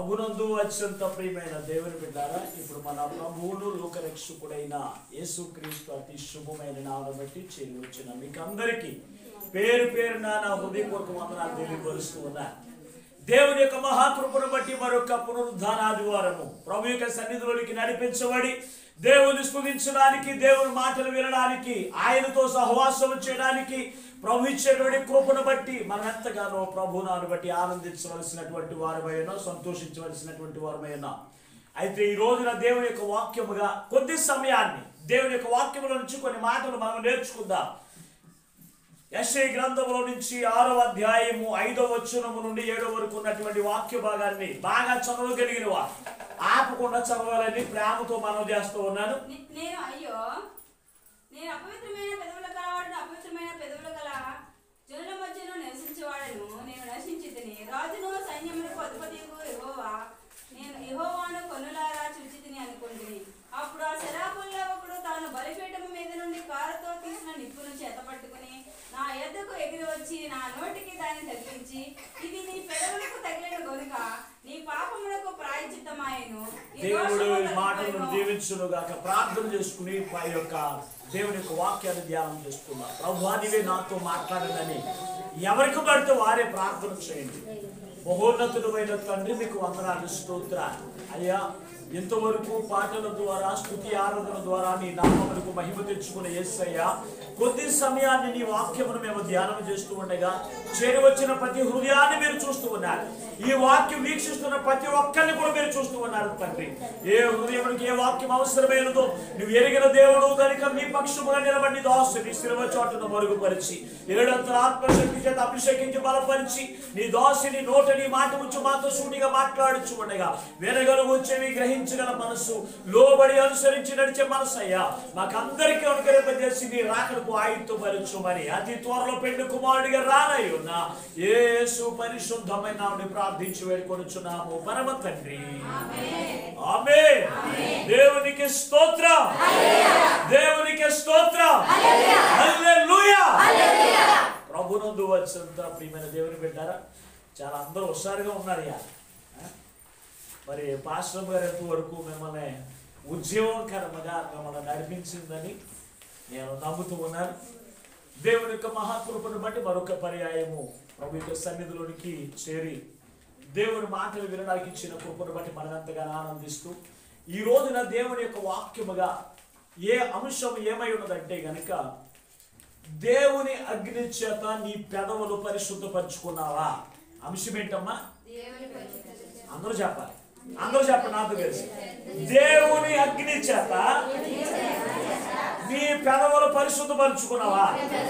ప్రభునందు అత్యంత ప్రియమైన దేవుని బిడ్డారా ఇప్పుడు మన ప్రభువును లోకరక్షకుడైన యేసుక్రీస్తు అతి శుభమైన నామను బట్టి చేరి వచ్చిన మీకు అందరికీ పేరు పేరున నా హృదయపూర్వక వందనాలు తెలియపరుస్తూ ఉన్నా దేవుని యొక్క మహాకృపను బట్టి మరొక పునరుద్ధాన ఆదివారము ప్రభు యొక్క సన్నిధిలోనికి నడిపించబడి దేవుని స్తుతించడానికి దేవుని మాటలు వినడానికి ఆయనతో సహవాసం చేయడానికి ప్రభు ఇచ్చేటువంటి కృపను బట్టి మనం ఎంతగానో ప్రభునాను బట్టి ఆనందించవలసినటువంటి వారమైనా సంతోషించవలసినటువంటి వారమైనా అయితే ఈ రోజున దేవుని యొక్క వాక్యముగా కొద్ది సమయాన్ని దేవుని యొక్క వాక్యముల నుంచి కొన్ని మాటలు మనం నేర్చుకుందాం యశ్ఐ గ్రంథంలో నుంచి ఆరో అధ్యాయము ఐదో వచనము నుండి ఏడో వరకు ఉన్నటువంటి వాక్య భాగాన్ని బాగా చదవగలిగిన వారు ఆపకుండా చదవాలని ప్రేమతో మనం చేస్తూ ఉన్నాను నే- నేను అయ్యో నేను అపవిత్రమైన పెదవుల కలవాడిని అపవిత్రమైన పెదవుల కల జనుల మధ్యలో నివసించేవాడను నేను నశించి తిని రాజును సైన్యములకు అధిపతికు యెహోవా నేను యెహోవాను కొనులారా చూచి తిని అనుకుంటుని అప్పుడు ఆ శరాపుల్లో ఒకడు తాను బలిపీఠము మీద నుండి కారుతో తీసిన నిప్పును చేతపట్టుకుని నా ఎద్దకు ఎగిరి వచ్చి నా నోటికి దాన్ని తగిలించి ఇది నీ పెదవులకు తగిలిన గనుక నీ పాపములకు ప్రాయచిత్తమాయను నీ దేవుడు ఈ దోషములకు మాటలను తగిలిన దీవించును గాక ప్రార్థన చేసుకుని పై యొక్క దేవుని యొక్క వాక్యాన్ని ధ్యానం చేసుకుందాం ప్రభు నీవే నాతో మాట్లాడదని ఎవరికి పడితే వారే ప్రార్థన చేయండి మహోన్నతుడమైన తండ్రి మీకు వందనాలు స్తోత్ర అయ్యా ఇంతవరకు పాటల ద్వారా స్థుతి ఆరాధన ద్వారా నీ నామములకు మహిమ తెచ్చుకున్న యేసయ్యా కొద్ది సమయాన్ని నీ వాక్యమును మేము ధ్యానం చేస్తూ ఉండగా చేరి వచ్చిన ప్రతి హృదయాన్ని మీరు చూస్తూ ఉన్నారు ఈ వాక్యం వీక్షిస్తున్న ప్రతి ఒక్కరిని కూడా మీరు చూస్తూ ఉన్నారు తండ్రి ఏ హృదయమునికి ఏ వాక్యం అవసరమైనదో నువ్వు ఎరిగిన దేవుడు కనుక మీ పక్షముగా నిలబడి దాసుని స్థిరవ చోటును మరుగుపరిచి ఏడంతల ఆత్మశక్తి చేత అభిషేకించి బలపరిచి నీ దాసుని నోట నీ మాట ఉంచి మాతో సూటిగా మాట్లాడుచు ఉండగా వినగలుగు చెవి గ్రహించగల మనసు లోబడి అనుసరించి నడిచే మనసు అయ్యా మాకందరికీ అనుకరింపజేసి నీ రాకడకు ఆయుత్తపరచుమని అతి త్వరలో పెండు కుమారుడిగా రానయ్యున్న యేసు పరిశుద్ధమైన నామముని ప్రార్థించి వేడుకొనుచున్నాము పరమ తండ్రి ఆమె దేవునికి స్తోత్రం దేవునికి స్తోత్రం హల్లెలూయా ప్రభునందు వచ్చినంత ప్రియమైన దేవుని పెట్టారా చాలా అందరూ హుషారుగా ఉన్నారు యా మరి పాస్టర్ గారు ఎంతవరకు మిమ్మల్ని ఉద్యమకరముగా మిమ్మల్ని నడిపించిందని నేను నమ్ముతూ ఉన్నాను దేవుని యొక్క మహాకృపను బట్టి మరొక పర్యాయము ప్రభు యొక్క సన్నిధిలోనికి చేరి దేవుని మాటలు వినడానికి ఇచ్చిన కృపను బట్టి మనమెంతగానో ఆనందిస్తూ ఈ రోజున దేవుని యొక్క వాక్యముగా ఏ అంశం ఏమై ఉన్నదంటే గనుక దేవుని అగ్ని చేత నీ పెదవులు పరిశుద్ధపరుచుకున్నావా అంశం ఏంటమ్మా దేవుని పరిశుద్ధ అందరూ చెప్పాలి అందరూ చెప్పండి నాతో కలిసి దేవుని అగ్ని చేత నీ పెదవులు పరిశుద్ధపరుచుకున్నావా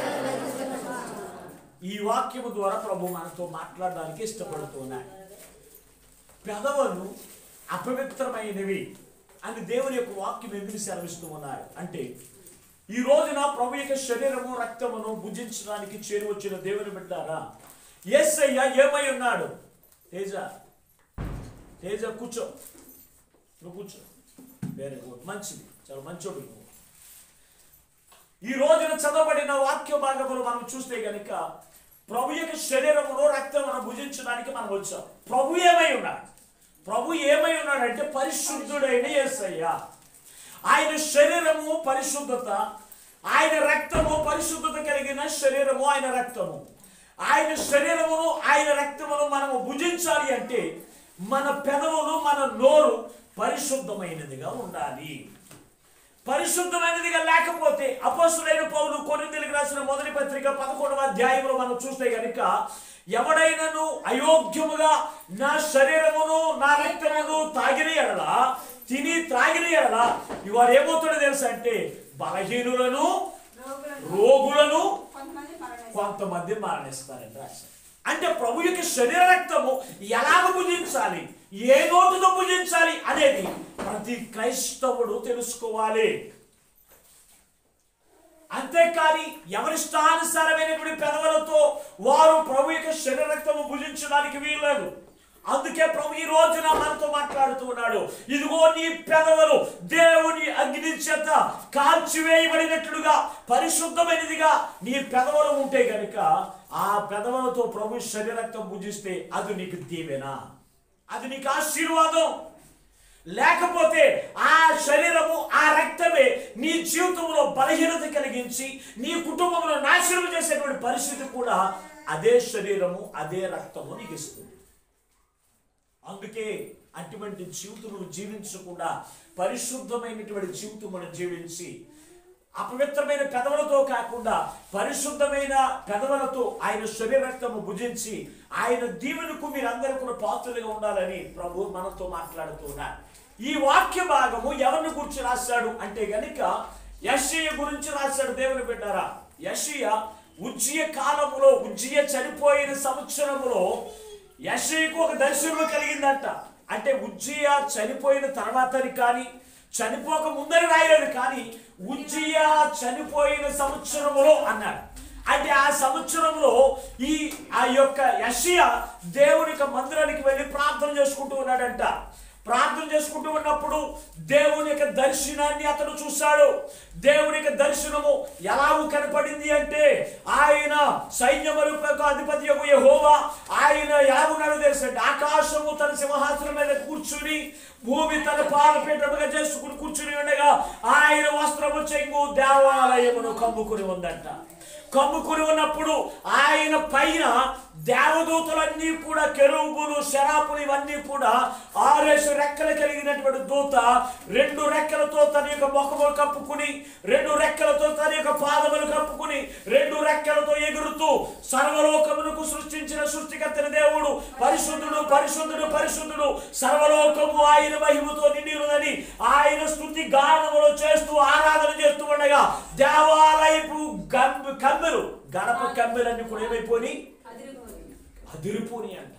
ఈ వాక్యము ద్వారా ప్రభు మనతో మాట్లాడడానికి ఇష్టపడుతున్నాడు పెదవులు అపవిత్రమైనవి అని దేవుని యొక్క వాక్యం ఎందుకు సెలవిస్తూ ఉన్నారు అంటే ఈ రోజున ప్రభు యొక్క శరీరము రక్తమును భుజించడానికి చేరి వచ్చిన దేవుని బిడ్డారా యేసయ్య ఏమై ఉన్నాడు తేజ తేజ కూర్చో నువ్వు కూర్చో వెరీ గుడ్ మంచిది చాలా మంచోడు నువ్వు ఈ రోజున చదవబడిన వాక్య భాగములు మనం చూస్తే గనుక ప్రభు యొక్క శరీరమును రక్తమును భుజించడానికి మనం వచ్చాం ప్రభు ఏమై ఉన్నాడు ప్రభు ఏమై ఉన్నాడంటే పరిశుద్ధుడైన యేసయ్య ఆయన శరీరము పరిశుద్ధత ఆయన రక్తము పరిశుద్ధత కలిగిన శరీరము ఆయన రక్తము ఆయన శరీరమును ఆయన రక్తమును మనము భుజించాలి అంటే మన పెదవులు మన నోరు పరిశుద్ధమైనదిగా ఉండాలి పరిశుద్ధమైనదిగా లేకపోతే అపోసులైన పౌలు కొరింథీయులకు రాసిన మొదటి పత్రిక పదకొండవ అధ్యాయంలో మనం చూస్తే గనుక ఎవడైనను అయోగ్యముగా నా శరీరమును నా రక్తమును తాగిన ఎడల తిని త్రాగిన ఎడల వాడు ఏమవుతాడో తెలుసా అంటే బలహీనులను రోగులను రోగులను కొంతమంది మరణిస్తారు కొంతమంది మరణిస్తారని రాశారు అంటే ప్రభు యొక్క శరీర రక్తము ఎలాగ భుజించాలి ఏ నోటుతో భుజించాలి అనేది ప్రతి క్రైస్తవుడు తెలుసుకోవాలి అంతేకాని ఎవరిష్టానుసారమైనటువంటి పెదవులతో వారు ప్రభు యొక్క శరీర రక్తము భుజించడానికి వీల్లేదు అందుకే ప్రభు ఈ రోజున మనతో మాట్లాడుతూ ఉన్నాడు ఇదిగో నీ పెదవులు దేవుని అగ్ని చేత కాల్చివేయబడినట్లుగా పరిశుద్ధమైనదిగా నీ పెదవులు ఉంటే గనుక ఆ పెదవులతో ప్రభు శరీరక్తం భుజిస్తే అది నీకు దీవెనా అది నీకు ఆశీర్వాదం లేకపోతే ఆ శరీరము ఆ రక్తమే నీ జీవితంలో బలహీనత కలిగించి నీ కుటుంబంలో నాశనం చేసేటువంటి పరిస్థితి కూడా అదే శరీరము అదే రక్తము నీకు ఇస్తుంది అందుకే అటువంటి జీవితం నువ్వు జీవించకుండా పరిశుద్ధమైనటువంటి జీవితం మనం జీవించి అపవిత్రమైన పెదవులతో కాకుండా పరిశుద్ధమైన పెదవులతో ఆయన శరీర రక్తము భుజించి ఆయన దీవెనకు మీరందరూ కూడా పాత్రలుగా ఉండాలని ప్రభు మనతో మాట్లాడుతున్నారు ఈ వాక్య భాగము ఎవరిని గురించి రాశాడు అంటే గనుక యషయ గురించి రాశాడు దేవుని బిడ్డారా యషయ ఉజ్జయ కాలములో ఉజ్జయ చనిపోయిన సంవత్సరములో యషయకు ఒక దర్శనం కలిగిందంట అంటే ఉజ్జయ చనిపోయిన తర్వాతని కానీ చనిపోక ముందని రాయలేదు కానీ ఉజ్జయ చనిపోయిన సంవత్సరములో అన్నాడు అంటే ఆ సంవత్సరంలో ఈ ఆ యొక్క యషియా దేవుని యొక్క మందిరానికి వెళ్ళి ప్రార్థన చేసుకుంటూ ఉన్నాడంట ప్రార్థన చేసుకుంటూ ఉన్నప్పుడు దేవుని యొక్క దర్శనాన్ని అతను చూశాడు దేవుని యొక్క దర్శనము ఎలాగూ కనపడింది అంటే ఆయన సైన్యములకు అధిపతి యొక్క యెహోవా ఆయన ఎలాగున్నాడో తెలుసు ఆకాశము తన సింహాసనం మీద కూర్చుని భూమి తన పాదపీఠముగా చేసుకుని కూర్చుని ఉండగా ఆయన వస్త్రము చెంగు దేవాలయమును కమ్ముకుని ఉందంట కమ్ముకుని ఉన్నప్పుడు ఆయన పైన దేవదూతలన్నీ కూడా కెరువులు శరాపులు ఇవన్నీ కూడా ఆరేసు రెక్కలు కలిగినటువంటి దూత రెండు రెక్కలతో తన యొక్క ముఖములు కప్పుకుని రెండు రెక్కలతో తన యొక్క పాదములు కప్పుకుని రెండు రెక్కలతో ఎగురుతూ సర్వలోకమునకు సృష్టించిన సృష్టికర్తన దేవుడు పరిశుద్ధుడు పరిశుద్ధుడు పరిశుద్ధుడు సర్వలోకము ఆయన మహిమతో నిండి ఉన్నదని ఆయన స్థుతి గానములు చేస్తూ ఆరాధన చేస్తూ ఉండగా దేవాలయపు గమ్ కమ్మెలు గడప కమ్మెలన్నీ కూడా ఏమైపోయి అదిరిపోయింది అదిరిపోని అంట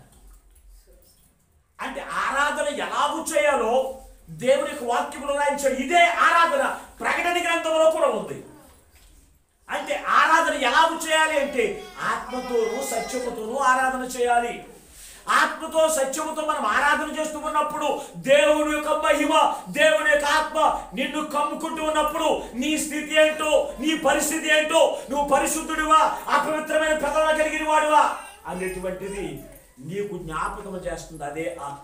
అంటే ఆరాధన ఎలాగూ చేయాలో దేవుని యొక్క వాక్యములు రాయించాడు ఇదే ఆరాధన ప్రకటన గ్రంథంలో కూడా ఉంది అంటే ఆరాధన ఎలాగూ చేయాలి అంటే ఆత్మతోనూ సత్యముతోనూ ఆరాధన చేయాలి ఆత్మతో సత్యముతో మనం ఆరాధన చేస్తూ ఉన్నప్పుడు దేవుని యొక్క మహిమ దేవుని యొక్క ఆత్మ నిన్ను కమ్ముకుంటూ ఉన్నప్పుడు నీ స్థితి ఏంటో నీ పరిస్థితి ఏంటో నువ్వు పరిశుద్ధుడివా అపవిత్రమైన పెదవులు కలిగిన వాడివా అనేటువంటిది నీకు జ్ఞాపకం చేస్తుంది అదే ఆత్మ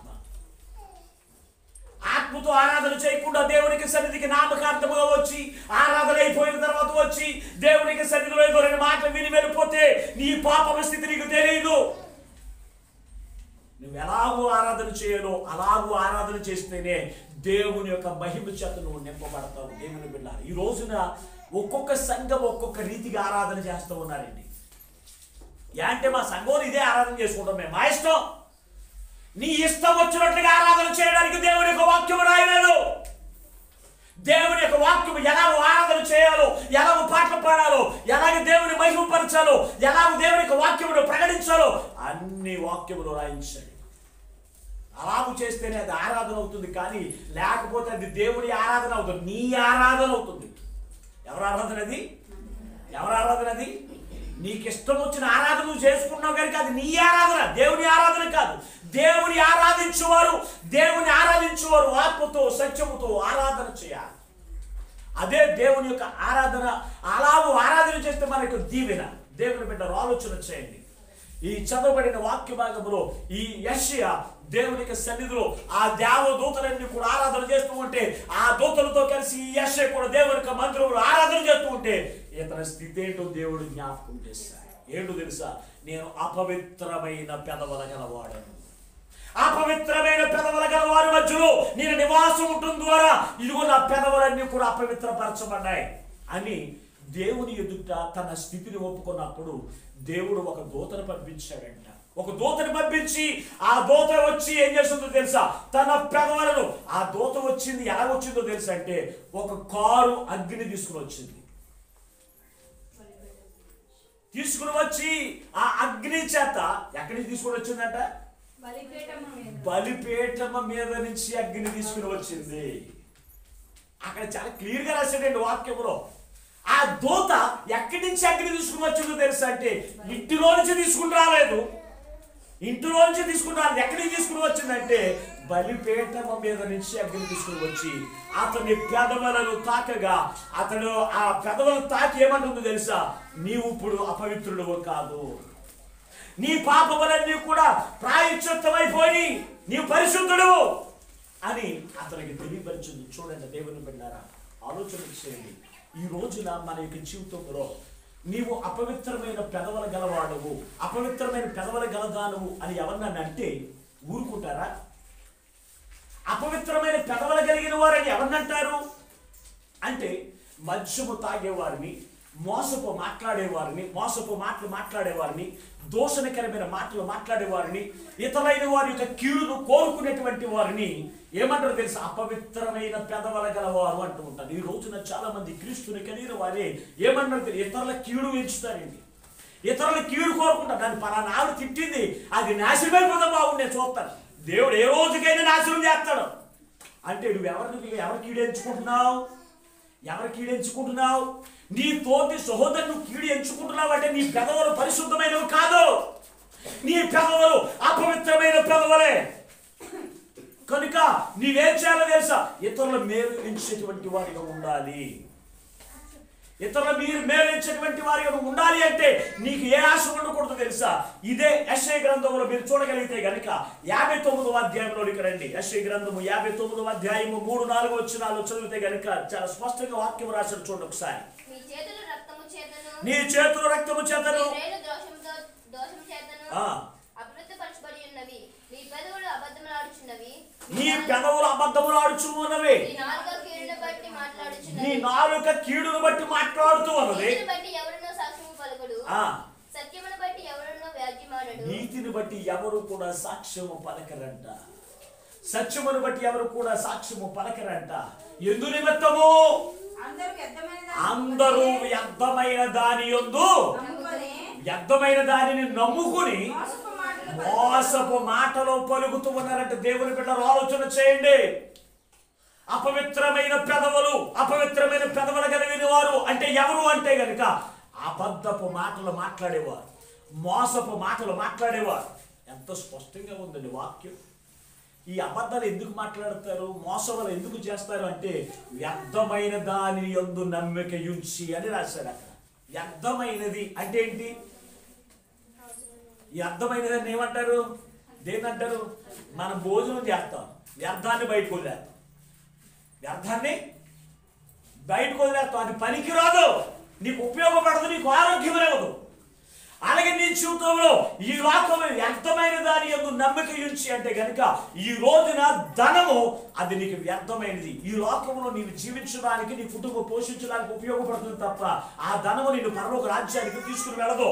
ఆత్మతో ఆరాధన చేయకుండా దేవునికి సన్నిధికి నామకార్థముగా వచ్చి ఆరాధన అయిపోయిన తర్వాత వచ్చి దేవునికి సన్నిధిలో ఏదో రెండు మాటలు విని వెళ్ళిపోతే నీ పాపమ స్థితి నీకు తెలియదు నువ్వు ఎలాగో ఆరాధన చేయాలో అలాగూ ఆరాధన చేస్తేనే దేవుని యొక్క మహిమ చేత నువ్వు నింపబడతావు దేవుని బిడ్డ ఈ రోజున ఒక్కొక్క సంఘం ఒక్కొక్క రీతిగా ఆరాధన చేస్తూ ఉన్నారండి యా అంటే మా సంఘంలో ఇదే ఆరాధన చేసుకుంటాం మేము మా ఇష్టం నీ ఇష్టం వచ్చినట్లుగా ఆరాధన చేయడానికి దేవుని యొక్క వాక్యం రాయలేదు దేవుని యొక్క వాక్యం ఎలాగో ఆరాధన చేయాలో ఎలాగో పాటలు పాడాలో ఎలాగ దేవుని మహిమపరచాలో ఎలాగ దేవుని యొక్క వాక్యమును ప్రకటించాలో అన్ని వాక్యములు రాయించాడు అలాగూ చేస్తేనే అది ఆరాధన అవుతుంది కానీ లేకపోతే అది దేవుని ఆరాధన అవుతుంది నీ ఆరాధన అవుతుంది ఎవరు ఆరాధన అది ఎవరు ఆరాధన అది నీకు ఇష్టం వచ్చిన ఆరాధన నువ్వు చేసుకున్నావు కనుక అది నీ ఆరాధన దేవుని ఆరాధన కాదు దేవుని ఆరాధించువారు దేవుని ఆరాధించువారు ఆత్మతో సత్యముతో ఆరాధన చేయాలి అదే దేవుని యొక్క ఆరాధన అలాగూ ఆరాధన చేస్తే మనకు దీవెన దేవుని బిడ్డ ఆలోచన చేయండి ఈ చదవబడిన వాక్య భాగంలో ఈ యష్య దేవునికి సన్నిధిలో ఆ దేవ దూతలన్నీ కూడా ఆరాధన చేస్తూ ఉంటే ఆ దూతలతో కలిసి ఈ యష్య కూడా దేవుని యొక్క మందిరంలో ఆరాధన చేస్తూ ఉంటే ఇతని స్థితి ఏంటో దేవుడు జ్ఞాపకం చేశాడు ఏంటో తెలుసా నేను అపవిత్రమైన పెదవుల గలవాడను అపవిత్రమైన పెదవుల గల వారి మధ్యలో నేను నివాసం ఉండటం ద్వారా ఇదిగో నా పెదవులన్నీ కూడా అపవిత్రపరచబడ్డాయి అని దేవుని ఎదుట తన స్థితిని ఒప్పుకున్నప్పుడు దేవుడు ఒక దూతను పంపించాడంట ఒక దూతని పంపించి ఆ దూత వచ్చి ఏం చేస్తుందో తెలుసా తన పెదవులను ఆ దూత వచ్చింది ఎలా వచ్చిందో తెలుసా అంటే ఒక కారు అగ్ని తీసుకుని వచ్చింది తీసుకుని వచ్చి ఆ అగ్ని చేత ఎక్కడి నుంచి తీసుకుని వచ్చిందంట బలిపీఠము మీద బలిపీఠమ మీద నుంచి అగ్ని తీసుకుని వచ్చింది అక్కడ చాలా క్లియర్ గా రాశాడండి వాక్యంలో ఆ దూత ఎక్కడి నుంచి అగ్ని తీసుకుని వచ్చిందో తెలుసా అంటే ఇంటిలో నుంచి తీసుకుని రాలేదు ఇంటిలో నుంచి తీసుకుని రాలేదు ఎక్కడి నుంచి తీసుకుని వచ్చిందంటే బలిపీఠమ మీద నుంచి అగ్ని తీసుకుని వచ్చి అతని పెదవులను తాకగా అతడు ఆ పెదవులను తాకి ఏమంటుందో తెలుసా నీవు ఇప్పుడు అపవిత్రుడు కాదు నీ పాపములన్నీ కూడా ప్రాయశ్చిత్తమైపోయి నీవు పరిశుద్ధుడు అని అతనికి తెలియపరిచింది చూడండి దేవుని బిడ్డారా ఆలోచన చేయండి ఈ రోజున మన యొక్క జీవితంలో నీవు అపవిత్రమైన పెదవుల గలవాడవు అపవిత్రమైన పెదవుల గలదానవు అని ఎవరినన్నా అంటే ఊరుకుంటారా అపవిత్రమైన పెదవులు కలిగిన వారని ఎవరినంటారు అంటే మద్యము తాగేవారిని మోసపు మాట్లాడేవారిని మోసపు మాటలు మాట్లాడేవారిని దోషణకరమైన మాటలు మాట్లాడేవారిని ఇతరులైన వారి యొక్క కీడును కోరుకునేటువంటి వారిని ఏమంటారు తెలుసా అపవిత్రమైన పెదవుల గలవారు అంటూ ఉంటారు ఈ రోజున చాలా మంది క్రీస్తుని కలిగిన వారే ఏమంటారు తెలుసా? ఇతరుల కీడు ఎంచుతారండి ఇతరుల కీడు కోరుకుంటారు దాన్ని పలానా ఆవిడ తిట్టింది అది నాశనమైపోతే బాగుంది నేను చూస్తాను దేవుడు ఏ రోజుకైనా నాశనం చేస్తాడు అంటే నువ్వు ఎవరిని ఎవరు కీడు ఎంచుకుంటున్నావు ఎవరు కీడు ఎంచుకుంటున్నావు నీ తోటి సహోదరుని కీడు ఎంచుకుంటున్నావు అంటే నీ పెదవులు పరిశుద్ధమైనవి కాదు నీ పెదవులు అపవిత్రమైన పెదవులే కనుక నీవేం చేయాలో తెలుసా ఇతరుల మేలు ఎంచేటువంటి వారిగా ఉండాలి ఇతరుల మీరు మేలించేటువంటి వారిగా నువ్వు ఉండాలి అంటే నీకు ఏ ఆశ ఉండకూడదు తెలుసా ఇదే యశ్ఐ గ్రంథంలో మీరు చూడగలిగితే గనుక యాభై తొమ్మిదవ అధ్యాయంలోనికి రండి యశ్ఐ గ్రంథము యాభై తొమ్మిదవ అధ్యాయము మూడు నాలుగు వచ్చినాలు చదివితే గనుక చాలా స్పష్టంగా వాక్యం రాసిన చూడండి ఒకసారి మీ చేతులు రక్తము చేతను నీ చేతులు రక్తము చేతను మీ వేలు దోషముతో దోషము చేతను ఆ. అభివృద్ధిపరచబడి ఉన్నవి మీ పెదవులు అబద్ధములాడుచున్నవి నీ పెదవులు అబద్ధములు ఆడుచు ఉన్నవి మీ నాలుక కీడును బట్టి నీ మాట్లాడుచున్నవి నాలుక కీడును బట్టి మాట్లాడుతూ ఉన్నది నీతిని బట్టి ఎవరునో సాక్ష్యము పలుకుడు ఆ సత్యమును బట్టి ఎవరునో వ్యాజ్యమానడు నీతిని బట్టి ఎవరు కూడా సాక్ష్యము పలకరంట సత్యమును బట్టి ఎవరు కూడా సాక్ష్యము పలకరంట ఎందు నిమిత్తము అందరూ వ్యర్థమైన అందరూ వ్యర్థమైన దాని యొందు నమ్ముకొని వ్యర్థమైన దానిని నమ్ముకుని మోసపు మాటలు మోసపు మాటలు పలుకుతూ ఉన్నారంటే దేవుని బిడ్డలు ఆలోచన చేయండి అపవిత్రమైన పెదవులు అపవిత్రమైన పెదవులు కలిగిన వారు అంటే ఎవరు అంటే గనుక అబద్ధపు మాటలు మాట్లాడేవారు మోసపు మాటలు మాట్లాడేవారు ఎంత స్పష్టంగా ఉందండి వాక్యం ఈ అబద్ధాలు ఎందుకు మాట్లాడతారు మోసములు ఎందుకు చేస్తారు అంటే వ్యర్థమైన దాని యందు నమ్మిక ఉంచి అని రాశాడు అక్కడ వ్యర్థమైనది అంటే ఏంటి ఈ అర్థమైనదని ఏమంటారు దేని అంటారు మనం భోజనం చేస్తాం వ్యర్థాన్ని బయటకు వదిలేస్తాం వ్యర్థాన్ని బయటకు వదిలేస్తాం అది పనికిరాదు నీకు ఉపయోగపడదు నీకు ఆరోగ్యం ఇవ్వదు అలాగే నీ జీవితంలో ఈ లోకంలో వ్యర్థమైన దాని యొక్క నమ్మిక ఉంచి అంటే గనుక ఈ రోజున ధనము అది నీకు వ్యర్థమైనది ఈ లోకంలో నీవు జీవించడానికి నీ కుటుంబం పోషించడానికి ఉపయోగపడుతుంది తప్ప ఆ ధనము నిన్ను పరలోక రాజ్యానికి తీసుకుని వెళ్ళదు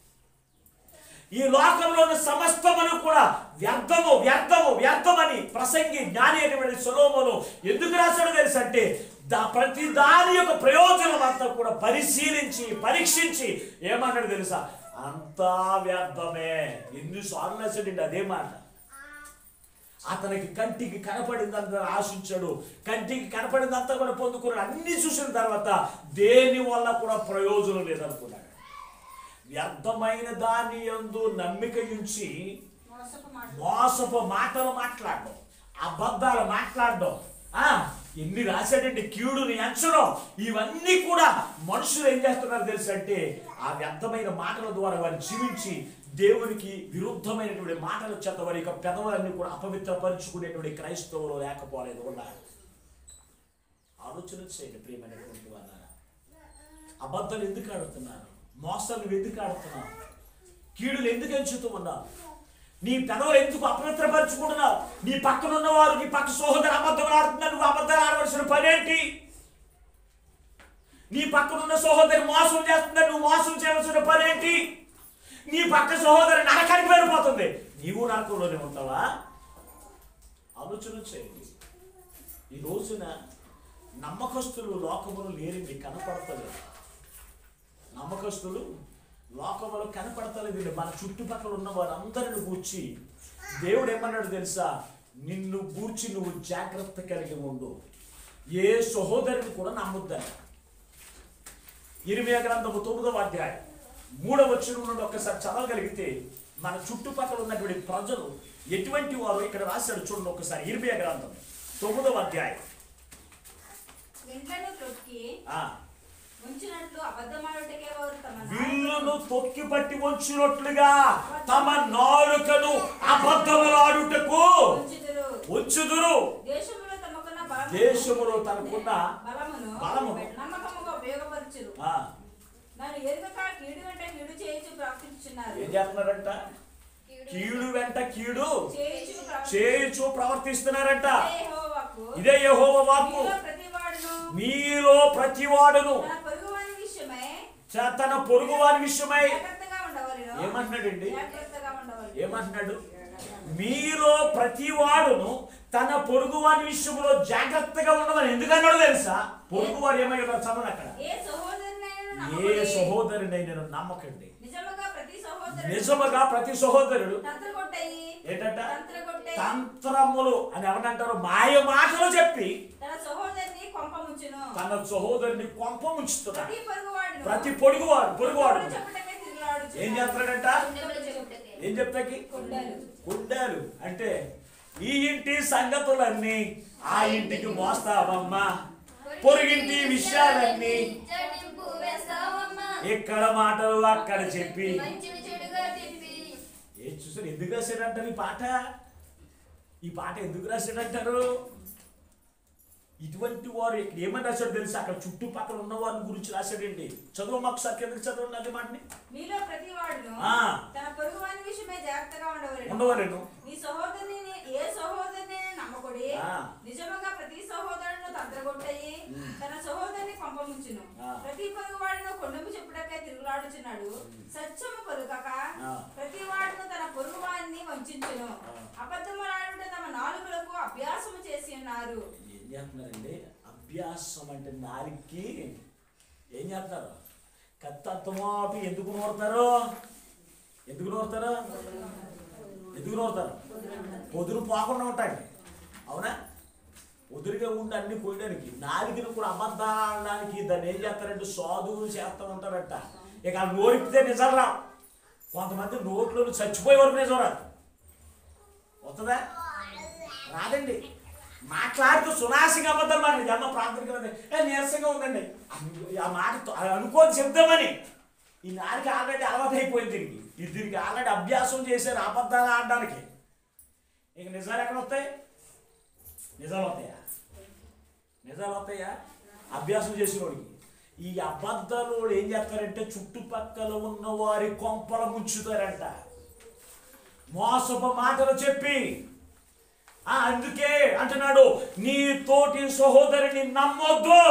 ఈ లోకంలో ఉన్న సమస్తమును కూడా వ్యర్థము వ్యర్థము వ్యర్థమని ప్రసంగి జ్ఞాని అయినటువంటి సొలోమును ఎందుకు రాశాడో తెలుసు అంటే దా ప్రతి దాని యొక్క ప్రయోజనం అంతా కూడా పరిశీలించి పరీక్షించి ఏమన్నాడు తెలుసా అంతా వ్యర్థమే ఎన్నిసార్లు రాశాడండి అదే మాట అతనికి కంటికి కనపడిందంతా ఆశించాడు కంటికి కనపడిందంతా కూడా పొందుకున్నాడు అన్ని చూసిన తర్వాత దేని వల్ల కూడా ప్రయోజనం లేదనుకున్నాడు వ్యర్థమైన దాని యందు నమ్మిక ఉంచి మోసపు మాటలు మోసపు మాటలు మాట్లాడడం అబద్ధాలు మాట్లాడడం ఆ ఎన్ని రాశాడండి కీడుని ఎంచడం ఇవన్నీ కూడా మనుషులు ఏం చేస్తున్నారు తెలుసు అంటే ఆ వ్యర్థమైన మాటల ద్వారా వారు జీవించి దేవునికి విరుద్ధమైనటువంటి మాటల చేత వారి యొక్క పెదవులన్నీ కూడా అపవిత్రపరుచుకునేటువంటి క్రైస్తవులు లేకపోలేదు ఉన్నారు ఆలోచన చేయండి ప్రియమైనటువంటి వాళ్ళ అబద్ధాలు ఎందుకు ఆడుతున్నారు మోసాలు నువ్వు ఎందుకు ఆడుతున్నావు కీడులు ఎందుకు ఎంచుతూ ఉన్నావు నీ పెదవులు ఎందుకు అపవిత్రపరుచుకుంటున్నావు నీ పక్కన ఉన్నవారు నీ పక్క సోదరు అబద్ధం ఆడుతున్నారు నువ్వు అబద్ధాలు ఆడవలసిన పనేంటి నీ పక్కన ఉన్న సహోదరి మోసం చేస్తున్నారు నువ్వు మోసం చేయవలసిన పనేంటి నీ పక్క సహోదరి నరకానికి వెళ్ళిపోతుంది నీవు నరకంలోనే ఉంటావా ఆలోచన చేయండి ఈ రోజున నమ్మకస్తులు లోకములు లేరండి కనపడతలేదు నమ్మకస్తులు లోకములు కనపడతలేదండి మన చుట్టుపక్కల ఉన్న వారందరిని గూర్చి దేవుడు ఏమన్నాడు తెలుసా నిన్ను గూర్చి నువ్వు జాగ్రత్త కలిగి ఉండు ఏ సహోదరుని కూడా నమ్మొద్దని ఇరిమియా గ్రంథము తొమ్మిదవ అధ్యాయం మూడవ వచ్చిన నుండి ఒక్కసారి చదవగలిగితే మన చుట్టుపక్కల ఉన్నటువంటి ప్రజలు ఎటువంటి వారు ఇక్కడ రాశాడు చూడండి ఒక్కసారి ఇరిమియా గ్రంథం తొమ్మిదవ అధ్యాయం ఇంట్లను తొక్కి ఆ, ఉంచినట్లు అబద్ధమాడుటకే వారు తమ వీళ్ళను తొక్కి పట్టి ఉంచినట్లుగా తమ నాలుకను అబద్ధములాడుటకు ఉంచుదురు ఉంచుదురు దేశములో తమకున్న బలమును దేశములో తనకున్న బలమును బలమును నమ్మకముగా ఉపయోగపరచురు ఆ, నన్ను ఎరుగక కీడు వెంట కీడు చేయొచ్చు ప్రవర్తించున్నారు ఏం చేస్తున్నారంట కీడు వెంట కీడు చేయుచు ప్రవర్తి- చేయుచు ప్రవర్తిస్తున్నారంట ఇదే యెహోవాకు ఇదే యెహోవ వాక్కు మీలో ప్రతివాడును మీలో ప్రతివాడును తన పొరుగువాని విషయమై చ- తన పొరుగు వారి విషయమై జాగ్రత్తగా ఉండవలెను ఏమంటున్నాడండి జాగ్రత్తగా ఉండవలెను ఏమంటున్నాడు మీలో ప్రతివాడును తన పొరుగు వారి విషయంలో జాగ్రత్తగా ఉండమని ఎందుకన్నాడు తెలుసా పొరుగు వారు ఏమై ఉన్నారు చదవండి అక్కడ ఏ సహోదరునైనా ఏ నమ్మకుడి. సహోదరుని నేను నమ్మకండి నిజముగా ప్రతి సహోదరుడు నిజముగా ప్రతి సహోదరుడు తంత్రగొట్టయి ఏంటంట తంత్రగొట్టయి తంత్రములు అని ఎవరంటారు మాయ మాటలు చెప్పి తన సహోదరిని కొంపముంచును తన సహోదరుని కొంప ముంచుతున్నాడు ప్రతి పొరుగువాడును ప్రతి పొరుగువాడు పొరుగువాడు చెప్పుటకే తిరుగులాడుచు ఏం చేస్తాడంట ఉండవలు చెప్పుటకే. ఏం చెప్తాకి కొండలు కుండాలు అంటే ఈ ఇంటి సంగతులన్నీ ఆ ఇంటికి మోస్తావమ్మా పొరుగింటి విషయాలన్నీ జడింపు వేస్తావమ్మా. ఇక్కడ మాటలు అక్కడ చెప్పి మంచిని చెడుగా చెప్పి ఏ చూసారు ఎందుకు రాశాడంటారు ఈ పాట ఈ పాట ఎందుకు రాశాడంటారు ఇటువంటి వారు ఇక్కడ ఏమని రాశాడు తెలుసు అక్కడ చుట్టుపక్కల ఉన్న వారి గురించి రాశాడండి చదువు మాకు సార్ కిందకి చదవండి అది మాటని మీలో ప్రతి వాడును ఆ. తన పొరుగువాని విషయమై జాగ్రత్తగా ఉండవలెను ఉండవలేను నీ సహోదరుని ఏ సహోదరుని నమ్మకుడి ఆ. నిజముగా ప్రతి సహోదరును తంత్రగొట్టయి తన సహోదరుని పంపముంచును ఆ. ప్రతి పొరుగువాడును కొండము చెప్పుటకే తిరుగులాడుచున్నాడు సత్యము పలుకక ఆ. ప్రతి వాడును తన పొరుగువాడిని వంచును ఆ. అబద్ధములాడుట తమ నాలుగులకు అభ్యాసము చేసి ఉన్నారు ఏం చేస్తున్నారండి అభ్యాసం అంటే నారికి ఏం చేస్తారు కత్తత్తమాటు ఎందుకు నోడతారు ఎందుకు నోడతారు ఎందుకు నోడతారు పొదురు పోకుండా ఉంటాయండి అవునా పొదురుగా ఉండి అన్ని పోయడానికి నాలుగుని కూడా అబద్ధాలు ఆడడానికి దాన్ని ఏం చేస్తారంటే సాధువులు చేస్తూ ఉంటారంట ఇక ఆ నోరిపితే నిజం రావు కొంతమంది నోట్లో చచ్చిపోయే వరకు నిజం రాదు వస్తుందా రాదండి మాట్లాడుతూ సునాసిగా అబద్ధాలు మాట అమ్మ ప్రాంతానికి వెళ్ళండి. ఏ నీరసంగా ఉందండి అను- ఆ మాట తో- అది అనుకోని చెప్తామని ఈ నాలుగు ఆల్రెడీ అలవాటు అయిపోయింది దీనికి ఇది దీనికి ఆల్రెడీ అభ్యాసం చేశారు అబద్ధాలు ఆడడానికి ఇక నిజాలు ఎక్కడ వస్తాయి నిజాలు వస్తాయా నిజాలు వస్తాయా అభ్యాసం చేసినోడికి ఈ అబద్ధాలు ఏం చేస్తారంటే చుట్టుపక్కల ఉన్న వారి కొంపల ముంచుతారంట మోసపు మాటలు చెప్పి ఆ అందుకే అంటున్నాడు నీ తోటి సహోదరిని నమ్మొద్దు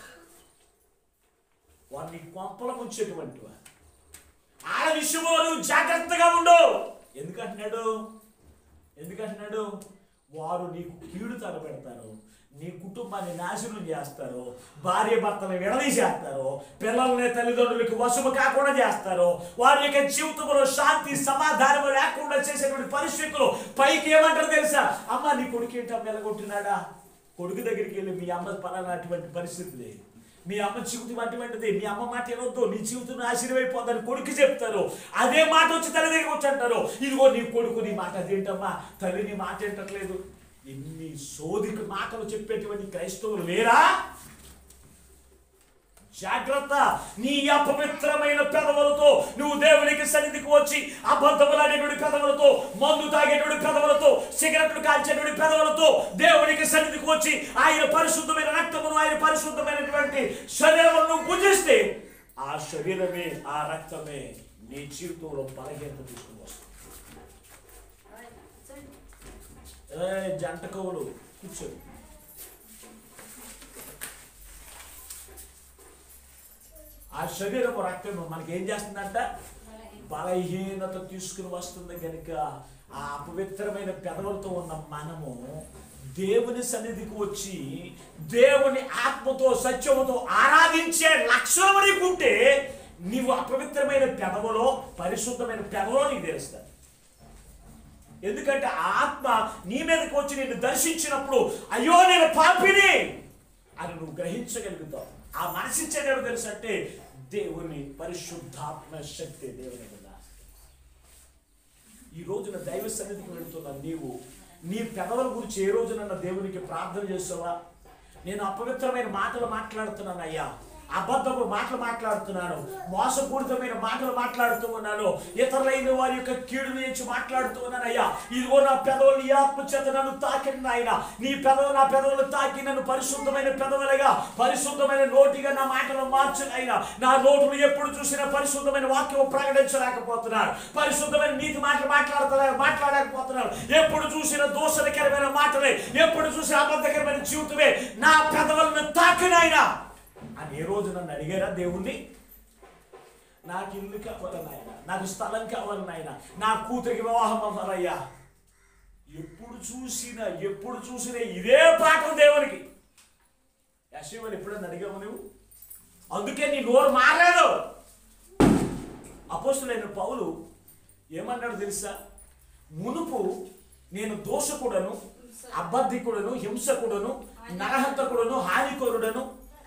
వారిని కొంపల ముంచేటువంటి వారు ఆడ విషయంలో నువ్వు జాగ్రత్తగా ఉండు ఎందుకంటున్నాడు ఎందుకంటున్నాడు వారు నీకు కీడు తలపెడతారు నీ కుటుంబాన్ని నాశనం చేస్తారు భార్య భర్తలు విడదీసేస్తారు పిల్లల్ని తల్లిదండ్రులకి వశము కాకుండా చేస్తారు వారి యొక్క జీవితంలో శాంతి సమాధానం లేకుండా చేసేటువంటి పరిస్థితులు పైకి ఏమంటారు తెలుసా అమ్మ నీ కొడుకు ఏంటో వెలగొట్టినాడా కొడుకు దగ్గరికి వెళ్ళి మీ అమ్మ పలానా అటువంటి పరిస్థితి మీ అమ్మ జీవితం అటువంటిది మీ అమ్మ మాట వినొద్దు నీ జీవితం ఆశీర్వైపోద్దని కొడుకు చెప్తారు అదే మాట వచ్చి తల్లి దగ్గరికి వచ్చి అంటారు ఇదిగో నీ కొడుకు నీ మాట అదేంటమ్మా తల్లి నీ మాట వింటట్లేదు ఎన్ని సోదికి మాటలు చెప్పేటువంటి క్రైస్తవులు లేరా జాగ్రత్త నీ అపవిత్రమైన పెదవులతో నువ్వు దేవునికి సన్నిధికి వచ్చి అబద్ధములాడేటువంటి పెదవులతో మందు తాగేటువంటి పెదవులతో సిగరెట్లు కాల్చేటువంటి పెదవులతో దేవునికి సన్నిధికి వచ్చి ఆయన పరిశుద్ధమైన రక్తమును ఆయన పరిశుద్ధమైనటువంటి శరీరమును నువ్వు పూజిస్తే ఆ శరీరమే ఆ రక్తమే నీ జీవితంలో బలహీనత తీసుకుని వస్తుంది ఏ జంట కవులు కూర్చోండి ఆ శరీరపు రక్తం మనకి ఏం చేస్తుందంట బలహీనత తీసుకుని వస్తుంది కనుక ఆ అపవిత్రమైన పెదవులతో ఉన్న మనము దేవుని సన్నిధికి వచ్చి దేవుని ఆత్మతో సత్యముతో ఆరాధించే లక్షణం నీకు ఉంటే నీవు అపవిత్రమైన పెదవులో పరిశుద్ధమైన పెదవులో నీకు తెలుస్తుంది ఎందుకంటే ఆ ఆత్మ నీ మీదకి వచ్చి నిన్ను దర్శించినప్పుడు అయ్యో నేను పాపిని అని నువ్వు గ్రహించగలుగుతావు ఆ మనసిచ్చేదేదో తెలుసు అంటే దేవుని పరిశుద్ధాత్మ శక్తి దేవుని మీద ఈ రోజున దైవ సన్నిధికి వెళుతున్న నీవు నీ పెదవుల గురించి ఏ రోజునన్న దేవునికి ప్రార్థన చేసావా నేను అపవిత్రమైన మాటలు మాట్లాడుతున్నాను అయ్యా అబద్ధపు మాటలు మాట్లాడుతున్నాను మోసపూరితమైన మాటలు మాట్లాడుతూ ఉన్నాను ఇతరులైన వారి యొక్క కీడు నుంచి మాట్లాడుతూ ఉన్నాను అయ్యా ఇదిగో నా పెదవులు నీ ఆత్మ చేత నన్ను తాకిన ఆయన నీ పెదవు నా పెదవులు తాకి నన్ను పరిశుద్ధమైన పెదవులుగా పరిశుద్ధమైన నోటిగా నా మాటలు మార్చిన ఆయన నా నోటులు ఎప్పుడు చూసినా పరిశుద్ధమైన వాక్యం ప్రకటించలేకపోతున్నాను పరిశుద్ధమైన నీతి మాటలు మాట్లాడుతున్నా మాట్లాడలేకపోతున్నాను ఎప్పుడు చూసిన దోషకరమైన మాటలే ఎప్పుడు చూసిన అబద్ధకరమైన జీవితమే నా పెదవులను తాకినాయన అని ఏ రోజు నన్ను అడిగారా దేవుణ్ణి నాకు ఇల్లు కావాలి నాయన నాకు స్థలం కావాలి నాయన నా కూతురికి వివాహం అవ్వాలయ్యా ఎప్పుడు చూసినా ఎప్పుడు చూసినా ఇదే పాఠం దేవునికి యశివని ఎప్పుడన్నా అడిగావు నువ్వు అందుకే నీ నోరు మారలేదు అపోస్తులైన పౌలు ఏమన్నాడు తెలుసా మునుపు నేను దోషకుడను అబద్ధికుడను హింసకుడను నరహంతకుడను హానికరుడను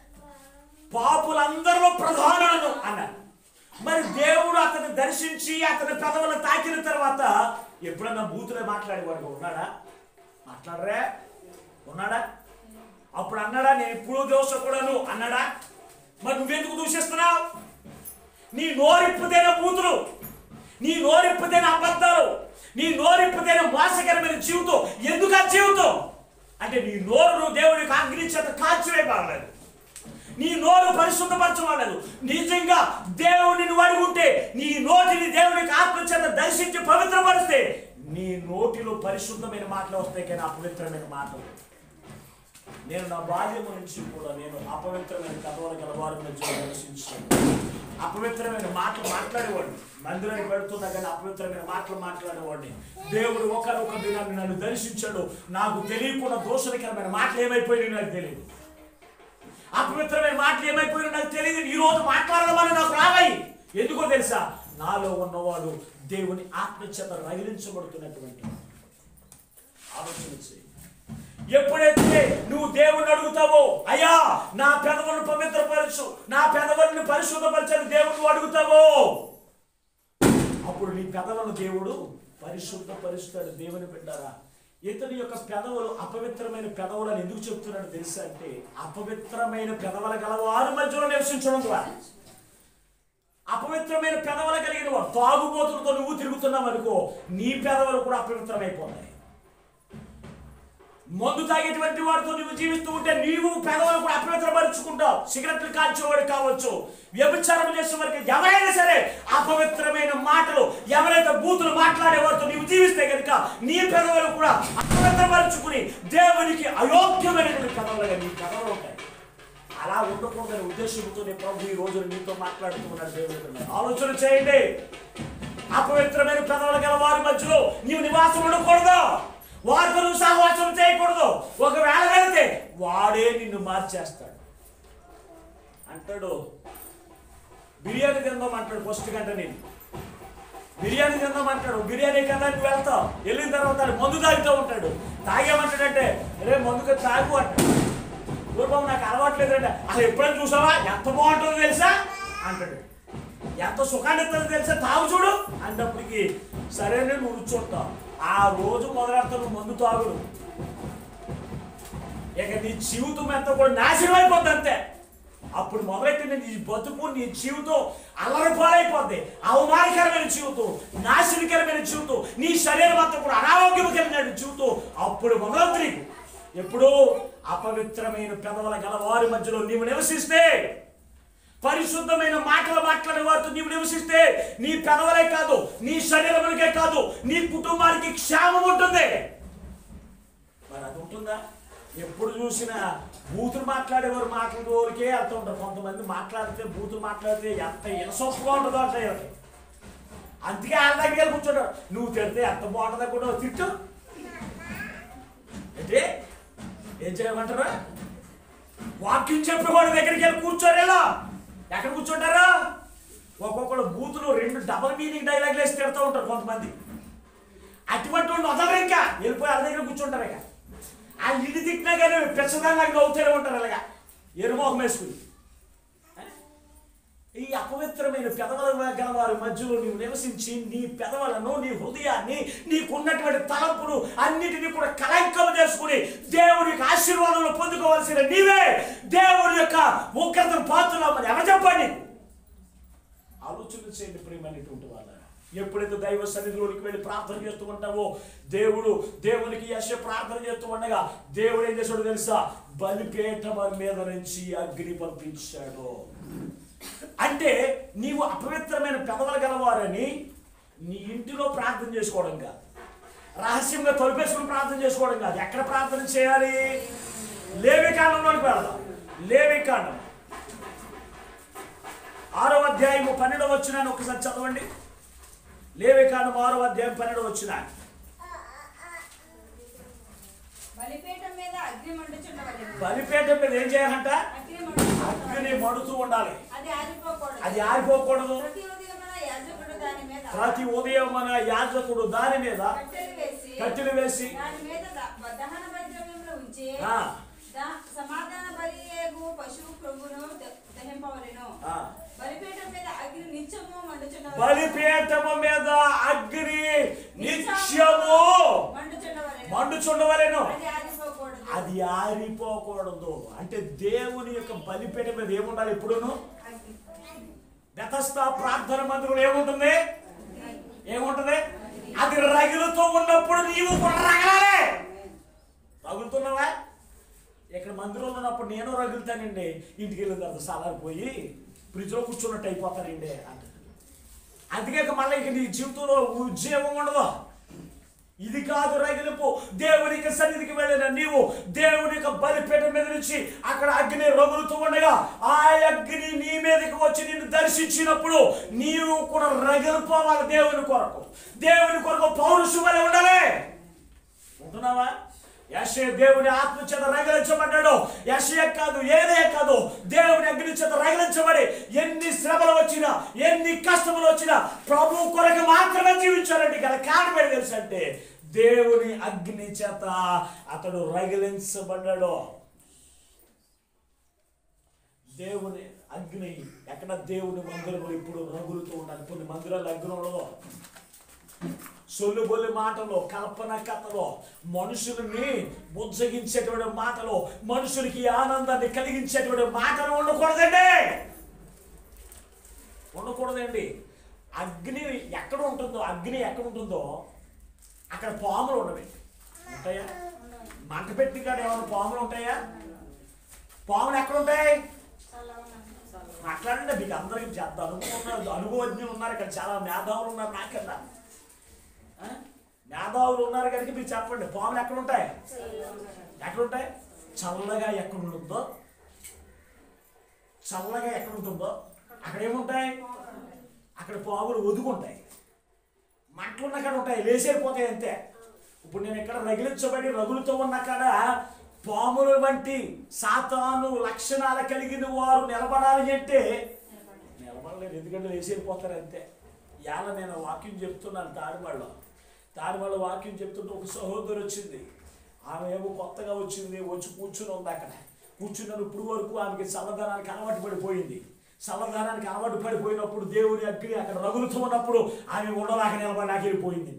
పాపులందరిలో ప్రధానులను అన్నాడు మరి దేవుడు అతన్ని దర్శించి అతని పెదవులను తాకిన తర్వాత ఎప్పుడన్నా బూతులే మాట్లాడేవాడు ఉన్నాడా మాట్లాడరా ఉన్నాడా అప్పుడు అన్నాడా నేను ఎప్పుడు దోషకూడను అన్నాడా మరి నువ్వెందుకు దూషిస్తున్నావు నీ నోరిప్పుతేనే బూతులు నీ నోరిప్పుతేనే అబద్ధాలు నీ నోరిప్పుతేనే మోసకరమైన జీవితం ఎందుకు ఆ జీవితం అంటే నీ నోరు నువ్వు దేవుడికి అగ్నిచేత కాల్చివేయబడలేదు నీ నోరు పరిశుద్ధపరచబడలేదు నిజంగా దేవుని నువ్వు అడుగుంటే నీ నోటిని దేవునికి ఆత్మచేత దర్శించి పవిత్రపరిస్తే నీ నోటిలో పరిశుద్ధమైన మాటలు వస్తాయి కానీ అపవిత్రమైన మాటలు నేను నా బాల్యం నుంచి కూడా నేను అపవిత్రమైన కథలు గలవారి మధ్య దర్శించాను అపవిత్రమైన మాటలు మాట్లాడేవాడిని మందిరానికి పెడుతున్నా కానీ అపవిత్రమైన మాటలు మాట్లాడేవాడిని దేవుడు ఒకరొక దినాన్ని నన్ను దర్శించాడు నాకు తెలియకుండా దోషకరమైన మాటలు ఏమైపోయినాయి నాకు తెలియదు అపవిత్రమైన మాటలు ఏమైపోయినా నాకు తెలియదు ఈ రోజు మాట్లాడడం నాకు రావాయి ఎందుకో తెలుసా నాలో ఉన్నవాడు దేవుని ఆత్మచేత రగిలించబడుతున్నటువంటి ఆలోచన చేయి ఎప్పుడైతే నువ్వు దేవుని అడుగుతావో అయ్యా నా పెదవులను పవిత్రపరచు నా పెదవులను పరిశుద్ధపరచని దేవుడు అడుగుతావో అప్పుడు నీ పెదవులను దేవుడు పరిశుద్ధపరుస్తాడు దేవుని బిడ్డారా ఇతని యొక్క పెదవులు అపవిత్రమైన పెదవులను ఎందుకు చెప్తున్నాడు తెలుసా అంటే అపవిత్రమైన పెదవుల గల వారి మధ్యలో నివసించడం ద్వారా అపవిత్రమైన పెదవులు కలిగిన వాడు తాగుబోతులతో నువ్వు తిరుగుతున్నావు అనుకో నీ పెదవులు కూడా అపవిత్రమైపోతాయి మందు తాగేటువంటి వాడితో నువ్వు జీవిస్తూ ఉంటే నీవు పెదవులు కూడా అపవిత్రపరుచుకుంటావు సిగరెట్లు కాల్చేవాడు కావచ్చు వ్యభిచారం చేసే వారికి ఎవరైనా సరే అపవిత్రమైన మాటలు ఎవరైతే బూతులు మాట్లాడేవారితో నీవు జీవిస్తే కనుక నీ పెదవులు కూడా అపవిత్రపరుచుకుని దేవునికి అయోగ్యమైనటువంటి పెదవులుగా నీ పెదవులు ఉంటాయి అలా ఉండకూడదనే ఉద్దేశంతోనే ప్రభు ఈ రోజు నీతో మాట్లాడుతూ ఉన్నాడు దేవుడు ఆలోచన చేయండి అపవిత్రమైన పెదవులు గల వారి మధ్యలో నీవు నివాసం ఉండకూడదు వారితో నువ్వు సహవాసం చేయకూడదు ఒకవేళ వెళితే వాడే నిన్ను మార్చేస్తాడు అంటాడు బిర్యానీ తిందాం అంటాడు ఫస్ట్ గంట నేను బిర్యానీ తిందాం అంటాడు బిర్యానీ కదా నువ్వు వెళ్తావు వెళ్ళిన తర్వాత వాడు మందు తాగుతూ ఉంటాడు తాగేమంటాడంటే రే మందుగా తాగు అంటాడు పూర్వం నాకు అలవాట్లేదు అంటే అసలు ఎప్పుడైనా చూసావా ఎంత బాగుంటుందో తెలుసా అంటాడు ఎంత సుఖాన్ని ఇస్తుందో తెలుసా తాగు చూడు అన్నప్పటికీ సరే నువ్వు కూర్చుంటావు ఆ రోజు మొదలెడతా నువ్వు మందు తాగుడు ఇక నీ జీవితం ఎంత కూడా నాశనం అయిపోద్ది అంతే అప్పుడు మొదలెట్టిన నీ బతుకు నీ జీవితం అల్లరిపాలైపోద్ది అవమానకరమైన జీవితం నాశనకరమైన జీవితం నీ శరీరం అంతా కూడా అనారోగ్యకరమైన జీవితం అప్పుడు మొదలవుతుంది నీకు ఎప్పుడు అపవిత్రమైన పెదవుల గల వారి మధ్యలో నీవు నివసిస్తే పరిశుద్ధమైన మాటలు మాట్లాడే వారితో నీవు నివసిస్తే నీ పెదవులే కాదు నీ శరీరమునికే కాదు నీ కుటుంబానికి క్షేమం ఉంటుంది మరి అది ఉంటుందా ఎప్పుడు చూసినా బూతులు మాట్లాడేవారు మాట్లాడేవారికే వెళ్తూ ఉంటారు కొంతమంది మాట్లాడితే బూతులు మాట్లాడితే ఎంత ఇనసొప్పుగా ఉంటుందో అంటే వీళ్ళకి. అందుకే వాళ్ళ దగ్గర వెళ్ళి కూర్చోడు నువ్వు తిడితే ఎంత బాగుంటుందో కూడా తిట్టు అంటే ఏం చేయమంటారా వాక్యం చెప్పేవాడి దగ్గరికి వెళ్ళి కూర్చోరు ఎలా ఎక్కడ కూర్చుంటారా ఒక్కొక్కడు బూతులు రెండు డబల్ మీనింగ్ డైలాగ్ వేసి తిడుతూ ఉంటారు కొంతమంది అటువంటి వాళ్ళు వదలరు ఇంకా వెళ్ళిపోయి వాళ్ళ దగ్గర కూర్చుంటారు ఇక ఆ ఇల్లు తిట్టినా కానీ పెచ్చదానికి నవ్వుతూనే ఉంటారు అలాగా ఎరుమోహం వేసుకుని ఈ అపవిత్రమైన పెదవుల గల వారి మధ్యలో నీవు నివసించి నీ పెదవులను నీ హృదయాన్ని నీకున్నటువంటి తలంపులు అన్నిటినీ కూడా కలంకం చేసుకుని దేవునికి ఆశ ఆశీర్వాదంలో పొందుకోవాల్సిన నీవే దేవుని యొక్క ఉగ్రతను పాత్రలామని ఎవరు చెప్పండి ఆలోచన చేయండి ప్రియమైనటువంటి వాళ్ళ ఎప్పుడైతే దైవ సన్నిధిలోనికి వెళ్ళి ప్రార్థన చేస్తూ ఉంటావో దేవుడు దేవునికి యశ ప్రార్థన చేస్తూ ఉండగా దేవుడు ఏం చేశాడో తెలుసా బలిపీఠం మీద నుంచి అగ్ని పంపించాడు అంటే నీవు అపవిత్రమైన పెదవులు గలవారని నీ ఇంటిలో ప్రార్థన చేసుకోవడం కాదు రహస్యంగా తొలిపేసుకుని ప్రార్థన చేసుకోవడం కాదు ఎక్కడ ప్రార్థన చేయాలి లేవికాండంలోకి వెళదాం లేవికాండం ఆరో అధ్యాయము పన్నెండవ వచ్చిన ఒకసారి చదవండి లేవికాండం ఆరో అధ్యాయం పన్నెండవ వచ్చిన బలిపీఠం మీద అగ్ని మండుచుండవలెను బలిపీఠం మీద ఏం చేయాలంట అగ్ని అగ్ని మండుచుండవలెను మడుతూ ఉండాలి అది ఆరిపోకూడదు అది ఆరిపోకూడదు ప్రతి ఉదయమున యాజకుడు దాని మీద ప్రతి ఉదయం మన యాజకుడు దాని మీద కట్టెలు వేసి కట్టెలు వేసి దాని మీద ద- దహన బలిద్రవ్యములు ఉంచి ఆ. ద- సమాధాన బలియేగు పశువు క్రొవ్వును ద- దహింపవలెను ఆ. బలిపీఠం మీద అగ్ని నిత్యము మండుచున్నవలెను బలిపీఠము మీద అగ్ని నిత్యము మండుచున్నవలెను మండుచుండవలెను అది ఆరిపోకూడదు అది ఆరిపోకూడదు అంటే దేవుని యొక్క బలిపీఠం మీద ఏముండాలి ఎప్పుడును అగ్ని. బెతస్త ప్రార్థన మందిరంలో ఏముంటుంది ఏముంటుంది అది రగులుతూ ఉన్నప్పుడు నీవు కూడా రగలాలి రగులుతున్నావా ఇక్కడ మందిరంలో ఉన్నప్పుడు నేను రగులుతానండి ఇంటికి వెళ్ళిన తర్వాత సలారిపోయి ఫ్రిడ్జ్లో కూర్చున్నట్టు అయిపోతానండి అంటారు అందుకే ఇక మళ్ళీ ఇక నీ జీవితంలో ఉద్యోగం ఉండదు ఇది కాదు రగిలిపు దేవునికి సన్నిధికి వెళ్ళిన నీవు దేవుని యొక్క బలిపీఠం మీద నుంచి అక్కడ అగ్ని రగులుతూ ఉండగా ఆ అగ్ని నీ మీదకి వచ్చి నిన్ను దర్శించినప్పుడు నీవు కూడా రగిలిపోవాలి దేవుని కొరకు దేవుని కొరకు పౌరుషు వలె ఉండాలి ఉంటున్నావా యశయ దేవుని ఆత్మ చేత రగిలించబడ్డాడు యశయ కాదు ఏదే కాదు దేవుని అగ్ని చేత రగిలించబడి ఎన్ని శ్రమలు వచ్చినా ఎన్ని కష్టములు వచ్చినా ప్రభు కొరకు మాత్రమే జీవించారండి గల కారణం ఏంటి తెలుసు అంటే దేవుని అగ్ని చేత అతడు రగిలించబడ్డాడు దేవుని అగ్ని ఎక్కడ దేవుని మందిరంలో ఇప్పుడు రగులుతూ ఉండాలి కొన్ని మందిరాలు అగ్ని ఉండదు సొల్లు బొల్లి మాటలో కల్పన కథలో మనుషుల్ని బుజ్జగించేటువంటి మాటలో మనుషులకి ఆనందాన్ని కలిగించేటువంటి మాటలు ఉండకూడదండి ఉండకూడదండి అగ్ని ఎక్కడ ఉంటుందో అగ్ని ఎక్కడ ఉంటుందో అక్కడ పాములు ఉండవి ఉంటాయా మంట పెట్టి కాడ ఏమైనా పాములు ఉంటాయా పాములు ఎక్కడ ఉంటాయి మాట్లాడండి మీకు అందరికి చేద్ద అనుభవం ఉన్నారు అనుభవజ్ఞులు ఉన్నారు ఇక్కడ చాలా మేధావులు ఉన్నారు నాకన్నా ఆ? మేధావులు ఉన్నారు కనుక మీరు చెప్పండి పాములు ఎక్కడ ఉంటాయి ఎక్కడ ఉంటాయి చల్లగా ఎక్కడ ఉంటుందో చల్లగా ఎక్కడ ఉంటుందో అక్కడ ఏముంటాయి అక్కడ పాములు ఒదుకుంటాయి మంటలున్న కాడ ఉంటాయి లేసేరిపోతాయి అంతే ఇప్పుడు నేను ఇక్కడ రగిలించబడి రగులుతో ఉన్న కాడ పాముల వంటి సాతాను లక్షణాలు కలిగిన వారు నిలబడాలి అంటే నిలబడలేరు ఎందుకంటే లేసేరిపోతారు అంతే ఇవాళ నేను వాక్యం చెప్తున్నాను తాడివాళ్ళు తాడివాళ్ళ వాక్యం చెప్తుంటే ఒక సహోదరు వచ్చింది ఆమె ఏమో కొత్తగా వచ్చింది వచ్చి కూర్చుని ఉంది అక్కడ కూర్చున్నాను ఇప్పుడు వరకు ఆమెకి చల్లదనానికి అలవాటు పడిపోయింది చల్లదనానికి అలవాటు పడిపోయినప్పుడు దేవుని అగ్ని అక్కడ రగులుతూ ఉన్నప్పుడు ఆమె ఉండలాక నిలబడి వెళ్ళిపోయింది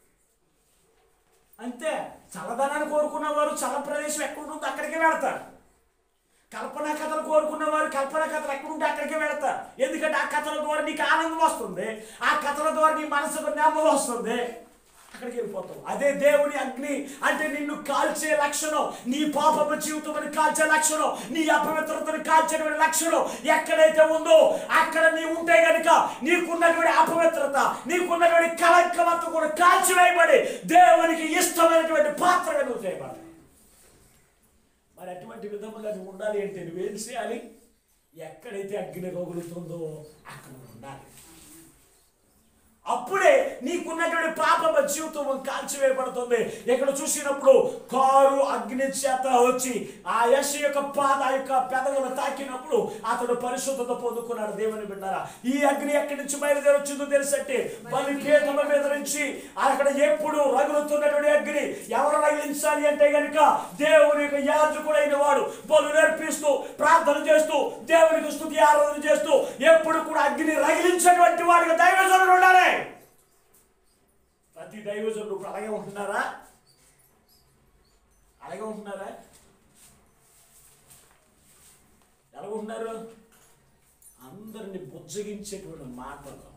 అంతే చల్లదనాన్ని కోరుకున్న వారు చల్ల ప్రదేశం ఎక్కడుంటుందో అక్కడికే వెళతారు కల్పనా కథలు కోరుకున్న వారు కల్పనా కథలు ఎక్కడుంటే అక్కడికే వెళతారు ఎందుకంటే ఆ కథల ద్వారా నీకు ఆనందం వస్తుంది ఆ కథల ద్వారా నీ మనసుకు నెమ్మది వస్తుంది అక్కడికి వెళ్ళిపోతావు అదే దేవుని అగ్ని అంటే నిన్ను కాల్చే లక్షణం నీ పాపపు జీవితం కాల్చే లక్షణం నీ అపవిత్రతను కాల్చేటువంటి లక్షణం ఎక్కడైతే ఉందో అక్కడ నీ ఉంటే గనుక నీకున్నటువంటి అపవిత్రత నీకున్నటువంటి కళంకమంతా కూడా కాల్చివేయబడి దేవునికి ఇష్టమైనటువంటి పాత్రగా నువ్వు చేయబడాలి మరి అటువంటి విధముగా నువ్వు ఉండాలి అంటే నువ్వేం చేయాలి ఎక్కడైతే అగ్ని రగులుతుందో అక్కడ నువ్వు ఉండాలి అప్పుడే నీకున్నటువంటి పాపమ జీవితం కాల్చివేయబడుతుంది ఇక్కడ చూసినప్పుడు కారు అగ్ని చేత వచ్చి ఆ యశ యొక్క పాద యొక్క పెదవులు తాకినప్పుడు అతడు పరిశుద్ధత పొందుకున్నాడు దేవుని బిడ్డారా ఈ అగ్ని ఎక్కడి నుంచి బయలుదేరి వచ్చిందో తెలుసంటే బలిపీఠమ మీద నుంచి అక్కడ ఎప్పుడు రగులుతున్నటువంటి అగ్ని ఎవరు రగిలించాలి అంటే గనుక దేవుని యొక్క యాజకుడైన వాడు బలు నేర్పిస్తూ ప్రార్థన చేస్తూ దేవునికి స్థుతి ఆరాధన చేస్తూ ఎప్పుడు కూడా అగ్ని రగిలించేటువంటి వాడికి దైవజనుడు ఉండాలి ప్రతి దైవజనుడు ఇప్పుడు అలాగే ఉంటున్నారా అలాగే ఉంటున్నారా ఎలాగున్నారు అందరిని బుజ్జగించేటువంటి మాటలు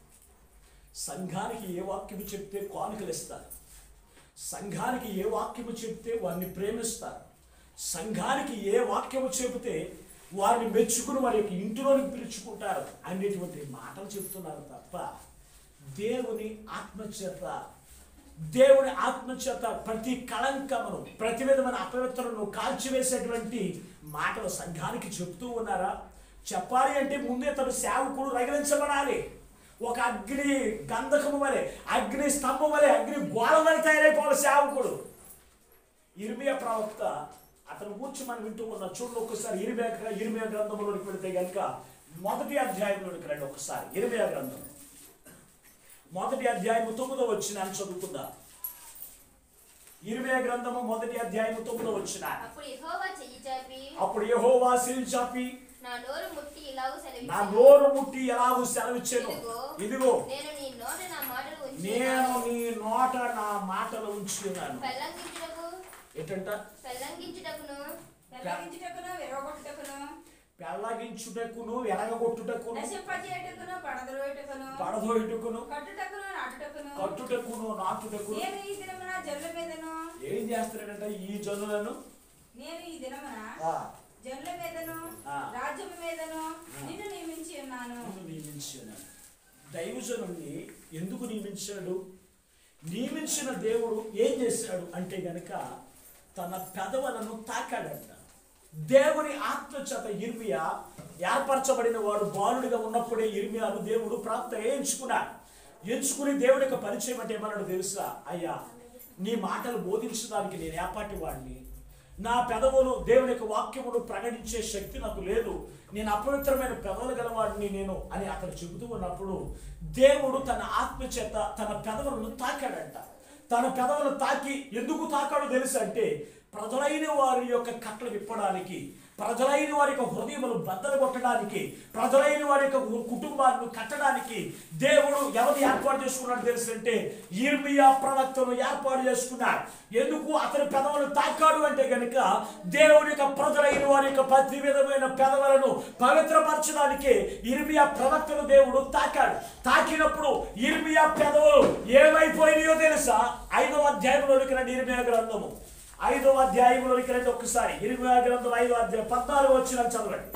సంఘానికి ఏ వాక్యము చెప్తే కానుకలు ఇస్తారు సంఘానికి ఏ వాక్యము చెప్తే వారిని ప్రేమిస్తారు సంఘానికి ఏ వాక్యము చెబితే వారిని మెచ్చుకుని వారి యొక్క ఇంటిలోనికి పిలుచుకుంటారు అనేటువంటి మాటలు చెప్తున్నారు తప్ప దేవుని ఆత్మచేత దేవుని ఆత్మచేత ప్రతి కళంకమును ప్రతి విధమైన అపవిత్రను కాల్చివేసేటువంటి మాటలు సంఘానికి చెప్తూ ఉన్నారా చెప్పాలి అంటే ముందే తను సేవకుడు రగిలించబడాలి ఒక అగ్ని గంధకము వలె అగ్ని స్తంభం వలె అగ్ని గోళ వలె తయారైపోవాలి సేవకుడు ఇర్మియా ప్రవక్త అతను కూర్చి మనం వింటూ ఉన్నాం చూడండి ఒక్కసారి ఇరిమియా ఇరిమియా గ్రంథంలోనికి వెళితే కనుక మొదటి అధ్యాయంలోనికి రండి ఒకసారి ఇరిమియా గ్రంథం మొదటి అధ్యాయము తొమ్మిదో వచ్చిన అని చదువుకుందా ఇరిమియా గ్రంథము మొదటి అధ్యాయము తొమ్మిదో వచ్చిన అప్పుడు యెహోవా చెయ్యి చాపి అప్పుడు యెహోవా సిరి చాపి నా నోరు ముట్టి ఇలాగూ నా సెలవిచ్చాను నోరు ముట్టి ఎలాగూ సెలవిచ్చాను ఇదిగో ఇదిగో నేను నీ నోట నా మాటలు నేను ఉంచున్నాను నీ నోట నా మాటలు ఉంచున్నాను పెల్లంగించుటకు ఏంటంట పెల్లంగించుటకును పెళ్ళగించుటకును విరవగొట్టుటకును పెళ్ళగించుటకును ఎరగగొట్టుటకును నశింపజేయుటకును పడదరోయుటకును పడదోయుటకును కట్టుటకును నాటుటకును కట్టుటకును నాటుటకును నేను ఈ దినమున జనుల మీదను ఏం చేస్తాడంట ఈ జనులను నేను ఈ దినమున ఆ, జనుల మీదను ఆ. రాజ్యము మీదను ఆ. నిన్ను నియమించి ఉన్నాను నిన్ను నియమించాను దైవజనుణ్ణి ఎందుకు నియమించాడు నియమించిన దేవుడు ఏం చేశాడు అంటే గనక తన పెదవులను తాకాడంట దేవుని ఆత్మచేత ఇర్మియా ఏర్పరచబడిన వాడు బాలుడిగా ఉన్నప్పుడే ఇర్మియాను దేవుడు ప్రాప్త ఎంచుకున్నాడు ఎంచుకుని దేవుడి యొక్క పరిచయం అంటే ఏమన్నాడు తెలుసా అయ్యా నీ మాటలు బోధించడానికి నేను ఏపాటి వాడిని నా పెదవులు దేవుని యొక్క వాక్యమును ప్రకటించే శక్తి నాకు లేదు నేను అపవిత్రమైన పెదవులు గలవాడిని నేను అని అతను చెబుతూ ఉన్నప్పుడు దేవుడు తన ఆత్మ చేత తన పెదవులను తాకాడంట తన పెదవులను తాకి ఎందుకు తాకాడో తెలుసు అంటే ప్రజలైన వారి యొక్క కట్టలు విప్పడానికి ప్రజలైన వారి యొక్క హృదయములు బద్దలు కొట్టడానికి ప్రజలైన వారి యొక్క కుటుంబాలను కట్టడానికి దేవుడు ఎవరు ఏర్పాటు చేసుకున్నాడు తెలుసు అంటే ఇర్మియా ప్రవక్తను ఏర్పాటు చేసుకున్నాడు ఎందుకు అతని పెదవులు తాకాడు అంటే గనుక దేవుడి యొక్క ప్రజలైన వారి యొక్క ప్రతి విధమైన పెదవులను పవిత్రపరచడానికి ఇర్మియా ప్రవక్తను దేవుడు తాకాడు తాకినప్పుడు ఇర్మియా పెదవులు ఏమైపోయినాయో తెలుసా ఐదవ అధ్యాయంలోనికి రండి ఇర్మియా గ్రంథము ఐదవ అధ్యాయంలోనికి రండి ఒక్కసారి ఇర్మియా గ్రంథం ఐదవ అధ్యాయం పద్నాలుగు వచ్చిన చదవండి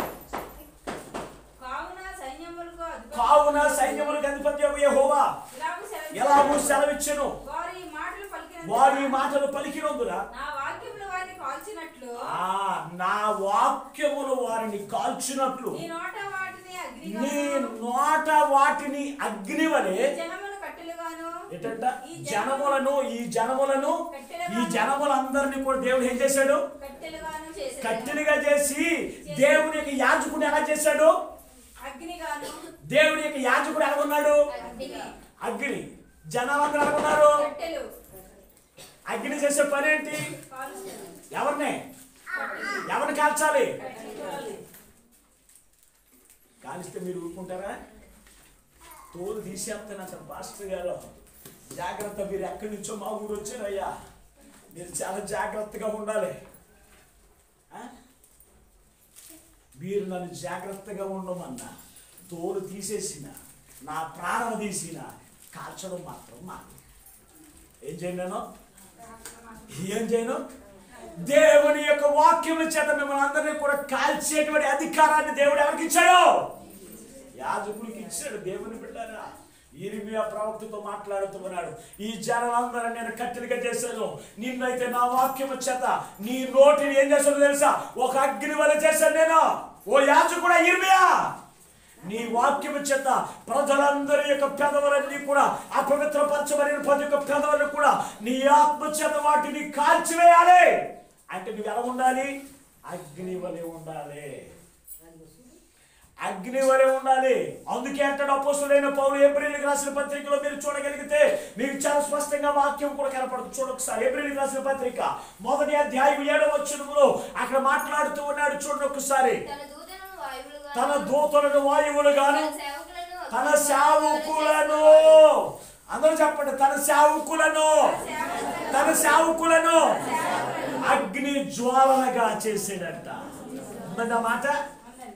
కావున సైన్యములకు అధిపతి కావున సైన్యములకు అధిపతి యెహోవా ఇలాగు సెలవిచ్చాడు. ఎలాగూ సెలవిచ్చెను వారు ఈ మాటలు పలికిన వారి ఈ మాటలు పలికినందున నా వాక్యములు వారిని కాల్చినట్లు ఆ నా వాక్యములు వారిని కాల్చినట్లు నీ నోట వాటిని అగ్నిగా నీ నోట వాటిని అగ్ని వలె జనమును కట్టెలుగాను ఏంటంట ఈ జనములను ఈ జనములను ఈ జనములందరినీ కూడా దేవుడు ఏం చేశాడు కట్టెలుగాను చేసి కట్టెలుగా చేసి దేవుని యొక్క యాజకుడు ఎలా చేశాడు అగ్నిగాను దేవుని యొక్క యాజకుడు ఎలా ఉన్నాడు అగ్ని అగ్ని జనాలందరూ ఎలా ఉన్నారు కట్టెలు అగ్ని చేసే పని ఏంటి కాలుస్తారు. ఎవరిని ఎవరిని కాల్చాలి కట్టెలు. కాలిస్తే మీరు ఊరుకుంటారా తోలు తీసేస్తానంటారు పాస్టర్ గారు జాగ్రత్త మీరు ఎక్కడి నుంచో మా ఊరు వచ్చారయ్యా మీరు చాలా జాగ్రత్తగా ఉండాలి ఆ? మీరు నన్ను జాగ్రత్తగా ఉండమన్నా తోలు తీసేసిన నా ప్రాణం తీసిన కాల్చడం మాత్రం మాకు ఏం చేయండి నేను ఏం చేయను దేవుని యొక్క వాక్యం చేత మిమ్మల్ని అందరినీ కూడా కాల్చేటువంటి అధికారాన్ని దేవుడు ఎవరికి ఇచ్చాడు యాజకుడికి ఇచ్చాడు దేవుని బిడ్డారా ఇరిమియా ప్రవక్తతో మాట్లాడుతున్నాడు ఈ జనాలందరూ నేను కట్టెలుగా చేశాను నిన్నైతే నా వాక్యం చేత నీ నోటిని ఏం చేశాను తెలుసా ఒక అగ్ని వల్ల చేశాను నేను ఓ యాజకుడా ఇర్మియా నీ వాక్యము చేత ప్రజలందరి యొక్క పెదవులన్నీ కూడా అపవిత్రపరచబడిన ప్రతి ఒక్క పెదవులను కూడా నీ ఆత్మ చేత వాటిని కాల్చివేయాలి అంటే నువ్వు ఎలా ఉండాలి అగ్ని వలె ఉండాలి అగ్ని వలె ఉండాలి అందుకే అంటాడు అపోసులైన పౌరు ఏప్రిల్కి రాసిన పత్రికలో మీరు చూడగలిగితే మీకు చాలా స్పష్టంగా వాక్యం కూడా కనపడుతుంది చూడ ఒకసారి ఏప్రిల్కి రాసిన పత్రిక మొదటి అధ్యాయం ఏడవ వచనములో అక్కడ మాట్లాడుతూ ఉన్నాడు చూడండి ఒకసారి తన దూతలను వాయువులుగా తన దూతలను వాయువులుగాను తన సేవకులను తన సేవకులను అందరూ చెప్పండి తన సేవకులను తన సేవకులను అగ్ని జ్వాలనగా చేసాడంట ఉందండి ఆ మాట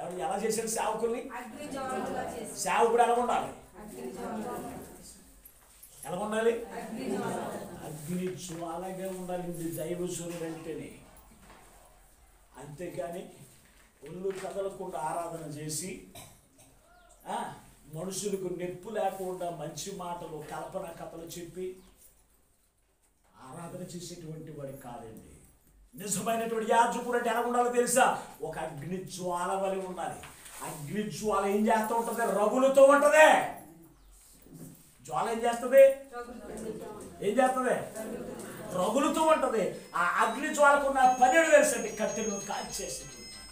ఎవరు ఎలా చేశారు సేవకుల్ని అగ్ని జ్వాలలుగా చేసి సేవకుడు ఎలా ఉండాలి అగ్ని జ్వాలలుగా ఎలా ఉండాలి అగ్ని జ్వాలలు అగ్ని జ్వాలగా ఉండాలి ఇది దైవస్వరుడు అంటేనే అంతేకాని ఒళ్ళు కదలకుండా ఆరాధన చేసి ఆ, మనుషులకు నొప్పు లేకుండా మంచి మాటలు కల్పన కథలు చెప్పి ఆరాధన చేసేటువంటి వాడి కాదండి నిజమైనటువంటి యాజకుడు అంటే ఎలా ఉండాలో తెలుసా ఒక అగ్ని జ్వాల వలె ఉండాలి అగ్ని జ్వాల ఏం చేస్తూ ఉంటుంది రగులుతూ ఉంటది జ్వాల ఏం చేస్తుంది ఏం చేస్తుంది రగులుతూ ఉంటది ఆ అగ్ని జ్వాలకున్న పన్నెండు తెలుసండి కట్టెలను కాల్చేసి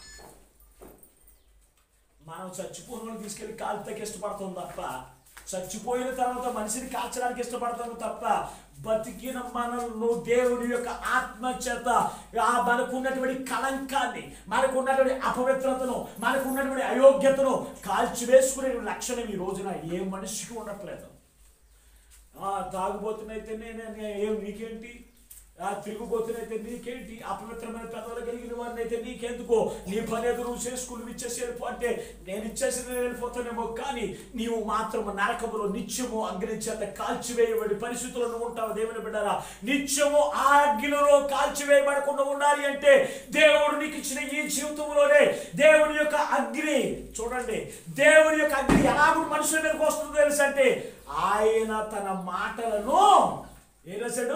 మనం చచ్చిపోయిన వాళ్ళని తీసుకెళ్లి కాల్తకి ఇష్టపడతాం తప్ప చచ్చిపోయిన తర్వాత మనిషిని కాల్చడానికి ఇష్టపడతాము తప్ప బతికిన మనల్ని దేవుని యొక్క ఆత్మ చేత ఆ మనకున్నటువంటి కళంకాన్ని మనకున్నటువంటి అపవిత్రతను మనకున్నటువంటి అయోగ్యతను కాల్చివేసుకునే లక్షణం ఈ రోజున ఏ మనిషికి ఉండట్లేదు ఆ, తాగుబోతున్నైతే నేను ఏం నీకేంటి ఆ తిరుగుబోతున్నైతే నీకేంటి అపవిత్రమైన పెదవులు కలిగిన వారిని అయితే నీకెందుకో నీ పని ఏదో నువ్వు చేసుకుని ఇచ్చేసి వెళ్ళిపో అంటే నేను ఇచ్చేసి నేను వెళ్ళిపోతానేమో కానీ నీవు మాత్రం నరకములో నిత్యము అగ్ని చేత కాల్చివేయబడి పరిస్థితుల్లో నువ్వు ఉంటావు దేవుని బిడ్డారా నిత్యము ఆ అగ్నిలో కాల్చివేయబడకుండా ఉండాలి అంటే దేవుడు నీకు ఇచ్చిన ఈ జీవితంలోనే దేవుని యొక్క అగ్ని చూడండి దేవుని యొక్క అగ్ని ఎలాగూ మనుషుల మీదకి వస్తుందో తెలుసు అంటే ఆయన తన మాటలను ఏం రాశాడు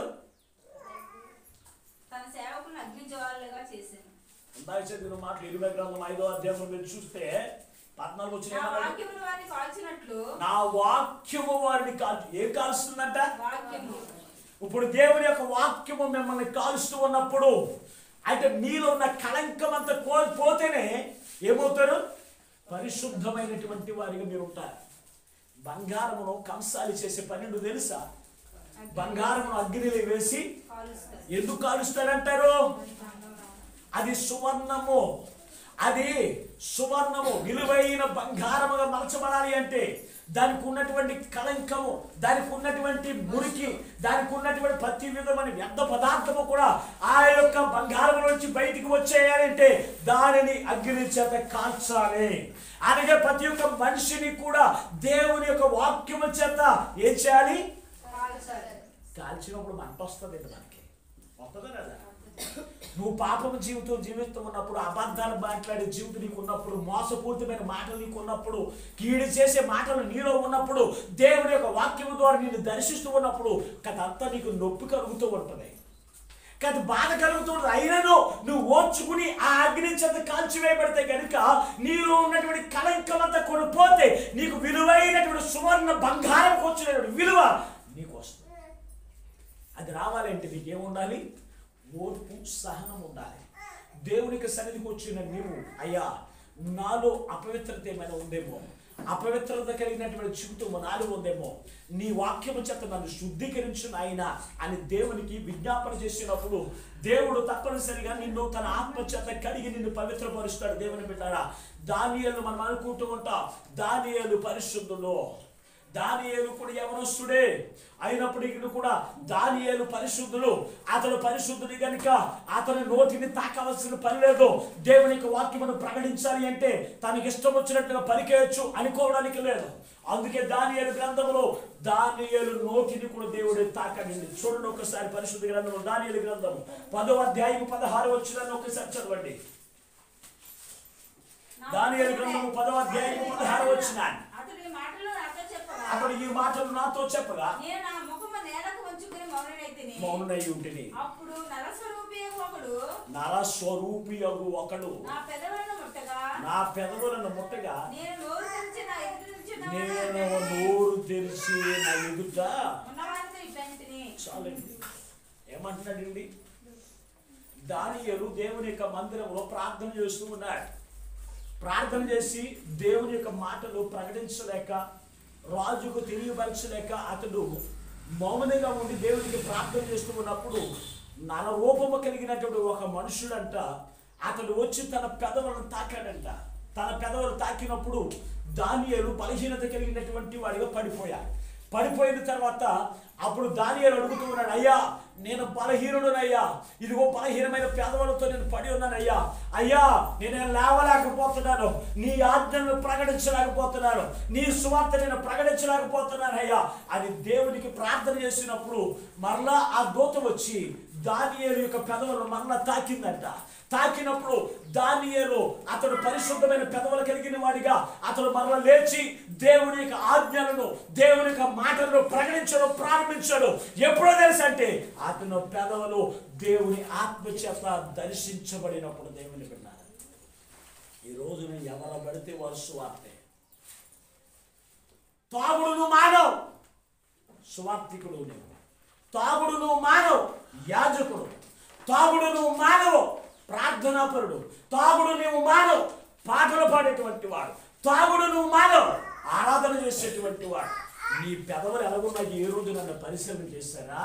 తన సేవకులను అగ్ని జ్వాలలుగా చేశాను ఇందాక చదివిన మాటలు ఇరవై గ్రంథం ఐదో అధ్యాయంలో మీరు చూస్తే పద్నాలుగు వచ్చిన నా ఏమన్నాడు? వాక్యములు వారిని కాల్చినట్లు నా వాక్యము వారిని కాల్చు ఏం కాల్స్తుందంట వాక్యము ఇప్పుడు దేవుని యొక్క వాక్యము మిమ్మల్ని కాలుస్తూ ఉన్నప్పుడు అంటే మీలో ఉన్న కళంకం అంతా కోల్పోతేనే ఏమవుతారు పరిశుద్ధమైనటువంటి వారిగా మీరు ఉంటారు బంగారమును కంసాలి చేసే పన్నెండు తెలుసా బంగారమును అగ్నిలో వేసి కాలుస్తారు ఎందుకు కాలుస్తాడంటారు అది సువర్ణము అది సువర్ణము విలువైన బంగారముగా మలచబడాలి అంటే దానికి ఉన్నటువంటి కళంకము దానికి ఉన్నటువంటి మురికి దానికి ఉన్నటువంటి ప్రతి విధమైన వ్యర్థ పదార్థము కూడా ఆ యొక్క బంగారం నుంచి బయటికి వచ్చేయాలంటే దానిని అగ్ని చేత కాల్చాలి అనగా ప్రతి ఒక్క మనిషిని కూడా దేవుని యొక్క వాక్యము చేత ఏం చేయాలి కాల్చాలి కాల్చినప్పుడు మంట వస్తుంది మనకి వస్తుందా లేదా నువ్వు పాపం జీవితం జీవిస్తూ ఉన్నప్పుడు అబద్ధాలు మాట్లాడే జీవితం నీకు ఉన్నప్పుడు మోసపూరితమైన మాటలు నీకు ఉన్నప్పుడు కీడు చేసే మాటలు నీలో ఉన్నప్పుడు దేవుని యొక్క వాక్యం ద్వారా నిన్ను దర్శిస్తూ ఉన్నప్పుడు కదంతా నీకు నొప్పి కలుగుతూ ఉంటుంది కానీ బాధ కలుగుతుంది అయినను నువ్వు ఓర్చుకుని ఆ అగ్ని చేత కాల్చివేయబడితే కనుక నీలో ఉన్నటువంటి కళంకం అంతా కొనిపోతే నీకు విలువైనటువంటి సువర్ణ బంగారం వచ్చినటువంటి విలువ నీకు వస్తుంది అది రావాలంటే నీకేం ఉండాలి ఓర్పు సహనం ఉండాలి దేవునికి సన్నిధికి వచ్చిన నీవు అయ్యా నాలో అపవిత్రత ఏమైనా ఉందేమో అపవిత్రత కలిగినటువంటి జీవితం నాలో ఉందేమో నీ వాక్యము చేత నన్ను శుద్ధీకరించు నాయన అని దేవునికి విజ్ఞాపన చేసినప్పుడు దేవుడు తప్పనిసరిగా నిన్ను తన ఆత్మ చేత కడిగి నిన్ను పవిత్రపరుస్తాడు దేవుని బిడ్డారా దానియలు మనం అనుకుంటూ ఉంటాం దానియలు పరిశుద్ధులు దానియేలు కూడా యవనస్తుడే అయినప్పటికీ కూడా దానియేలు పరిశుద్ధులు అతడు పరిశుద్ధుడి గనుక అతని నోటిని తాకవలసిన పని లేదు దేవునికి వాక్యమును ప్రకటించాలి అంటే తనకి ఇష్టం వచ్చినట్లుగా పలికేయచ్చు అనుకోవడానికి లేదు అందుకే దానియేలు గ్రంథంలో దానియేలు నోటిని కూడా దేవుడు తాకండి చూడండి ఒకసారి పరిశుద్ధ గ్రంథము దానియేలు గ్రంథము పదో అధ్యాయం పదహారు వచ్చిన ఒకసారి చదవండి దానియేలు గ్రంథము పదో అధ్యాయం పదహారు వచ్చిన అతడు ఈ మాటలు నాతో చెప్పగా అతడు ఈ మాటలు నాతో చెప్పగా నేను నా ముఖము నేలకు ఉంచుకుని మౌననైతిని మౌనై ఉంటిని అప్పుడు నరస్వరూపి ఒకడు నరస్వరూపి అగు ఒకడు నా పెదవులను ముట్టగా నా పెదవులను ముట్టగా నేను నోరు తెరిచి నా ఎదురు నిల్చున్న నేను నోరు తెరిచి నా ఎదుట ఉన్నవారితో ఇబ్బందిని చాలండి ఏమంటున్నాడండి దానియలు దేవుని యొక్క మందిరంలో ప్రార్థన చేస్తూ ఉన్నాడు ప్రార్థన చేసి దేవుని యొక్క మాటలు ప్రకటించలేక రాజుకు తెలియపరచలేక అతడు మౌనంగా ఉండి దేవునికి ప్రార్థన చేస్తూ ఉన్నప్పుడు నరరూపము కలిగినటువంటి ఒక మనుషుడంట అతడు వచ్చి తన పెదవులను తాకాడంట తన పెదవులు తాకినప్పుడు దానియలు బలహీనత కలిగినటువంటి వాడిగా పడిపోయాడు పడిపోయిన తర్వాత అప్పుడు దానియలు అడుగుతూ ఉన్నాడు అయ్యా నేను బలహీనుడునయ్యా ఇదిగో బలహీనమైన పేదవాళ్ళతో నేను పడి ఉన్నానయ్యా అయ్యా నేను లేవలేకపోతున్నాను నీ ఆజ్ఞను ప్రకటించలేకపోతున్నాను నీ సువార్త నేను ప్రకటించలేకపోతున్నాను అయ్యా అని దేవునికి ప్రార్థన చేసినప్పుడు మరలా ఆ దూత వచ్చి దానియేలు యొక్క పెదవులను మరలా తాకిందంట తాకినప్పుడు దానియేలు అతడు పరిశుద్ధమైన పెదవులు కలిగిన వాడిగా అతడు మరలా లేచి దేవుని యొక్క ఆజ్ఞలను దేవుని యొక్క మాటలను ప్రకటించడం ప్రారంభించాడు ఎప్పుడో తెలుసు అంటే అతను పెదవులు దేవుని ఆత్మచేత దర్శించబడినప్పుడు దేవుని విన్నారు ఈ రోజున ఎవరు పడితే వారు సువార్తే తాగుడును మానవ్ సువార్థికుడు నీవు తాగుడును మానవ్ యాజకుడు తాగుడును మానవ్ ప్రార్థనాపరుడు తాగుడు నీవు మానవ్ పాటలు పాడేటువంటి వాడు తాగుడు నువ్వు మానవ్ ఆరాధన చేసేటువంటి వాడు నీ పెదవులు ఎలాగున్నాయి ఏ రోజు నన్ను పరిశీలన చేశారా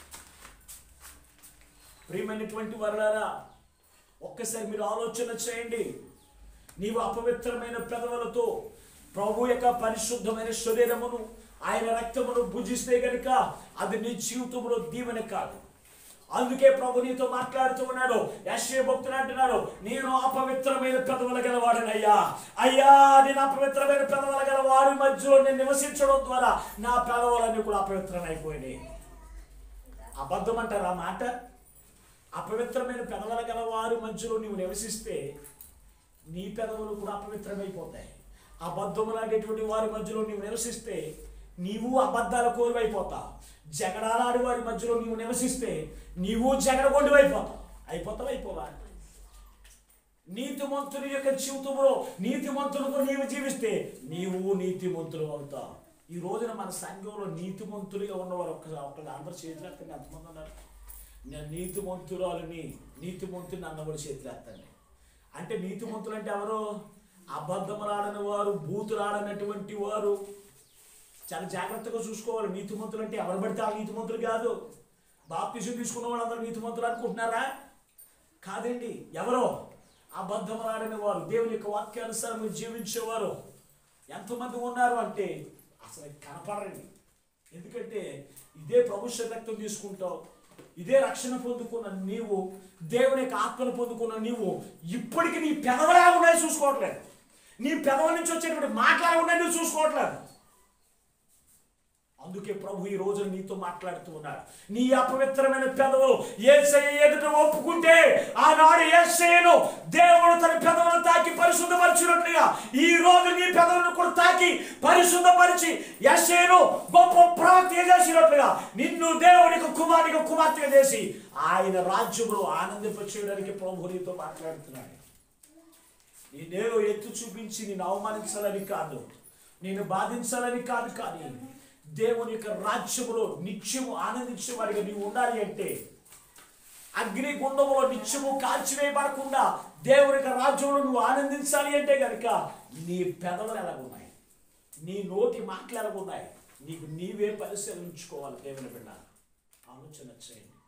ప్రియమైనటువంటి వారులారా ఒక్కసారి మీరు ఆలోచన చేయండి నీవు అపవిత్రమైన పెదవులతో ప్రభు యొక్క పరిశుద్ధమైన శరీరమును ఆయన రక్తమును భుజిస్తే గనుక అది నీ జీవితంలో దీవెన కాదు అందుకే ప్రభు నీతో మాట్లాడుతూ ఉన్నాడు యశ్వ భక్తుడు అంటున్నాడు నేను అపవిత్రమైన పెదవుల గలవాడనయ్యా అయ్యా నేను అపవిత్రమైన పెదవుల గల వారి మధ్యలో నేను నివసించడం ద్వారా నా పెదవులన్నీ కూడా అపవిత్రమైపోయినాయి అబద్ధం అంటారా ఆ మాట అపవిత్రమైన పెదవుల గల వారి మధ్యలో నీవు నివసిస్తే నీ పెదవులు కూడా అపవిత్రమైపోతాయి అబద్ధములాడేటువంటి వారి మధ్యలో నీవు నివసిస్తే నీవు అబద్ధాల కోరువైపోతావు జగడాలాడి వారి మధ్యలో నీవు నివసిస్తే నీవు జగడగొండివైపోతావు అయిపోతావు అయిపోవా నీతిమంతుని యొక్క జీవితంలో నీతిమంతులతో నీవు జీవిస్తే నీవు నీతిమంతులు అవుతావు ఈ రోజున మన సంఘంలో నీతిమంతులుగా ఉన్నవారు ఒక్క ఒక్క అందరు చేతులు ఎత్తండి ఎంతమంది ఉన్నారు నేను నీతిమంతురాలని నీతిమంతుని అన్నవాడు చేతులు ఎత్తండి అంటే నీతిమంతులు అంటే ఎవరు అబద్ధములాడని వారు బూతులాడనటువంటి వారు చాలా జాగ్రత్తగా చూసుకోవాలి నీతిమంతులు అంటే ఎవరు పడితే ఆ నీతిమంతులు కాదు బాప్తిజం తీసుకున్న వాళ్ళందరూ నీతిమంతులు అనుకుంటున్నారా కాదండి ఎవరో అబద్ధములాడని వారు దేవుని యొక్క వాక్యానుసారం జీవించేవారు ఎంతమంది ఉన్నారు అంటే అసలు కనపడండి ఎందుకంటే ఇదే ప్రభుత్వ రక్తం తీసుకుంటావు ఇదే రక్షణ పొందుకున్న నీవు దేవుని యొక్క ఆత్మను పొందుకున్న నీవు ఇప్పటికి నీ పెదవులా ఉన్నాయి చూసుకోవట్లేదు నీ పెదవుల నుంచి వచ్చేటువంటి మాటలా ఉన్నాయి నువ్వు చూసుకోవట్లేదు అందుకే ప్రభు ఈ రోజు నీతో మాట్లాడుతూ ఉన్నాడు నీ అపవిత్రమైన పెదవులు ఏసయ్య ఎదుట ఒప్పుకుంటే ఆనాడు ఏసయ్యను దేవుడు తన పెదవులను తాకి పరిశుద్ధపరిచినట్లుగా ఈ రోజు నీ పెదవులను కూడా తాకి పరిశుద్ధపరిచి ఏసయ్యను గొప్ప ప్రవక్త చేసినట్లుగా నిన్ను దేవునికి కుమారునికి కుమార్తెగా చేసి ఆయన రాజ్యంలో ఆనందింపచేయడానికి ప్రభు నీతో మాట్లాడుతున్నాడు నేనేదో ఎత్తు చూపించి నేను అవమానించాలని కాదు నేను బాధించాలని కాదు కానీ దేవుని యొక్క రాజ్యములో నిత్యము ఆనందించే వాడిగా నీవు ఉండాలి అంటే అగ్ని గుండములో నిత్యము కాల్చివేయబడకుండా దేవుని యొక్క రాజ్యంలో నువ్వు ఆనందించాలి అంటే కనుక నీ పెదవులు ఎలాగున్నాయి నీ నోటి మాటలు ఎలాగున్నాయి నీకు నీవే పరిశీలించుకోవాలి దేవుని బిడ్డ ఆలోచన చేయండి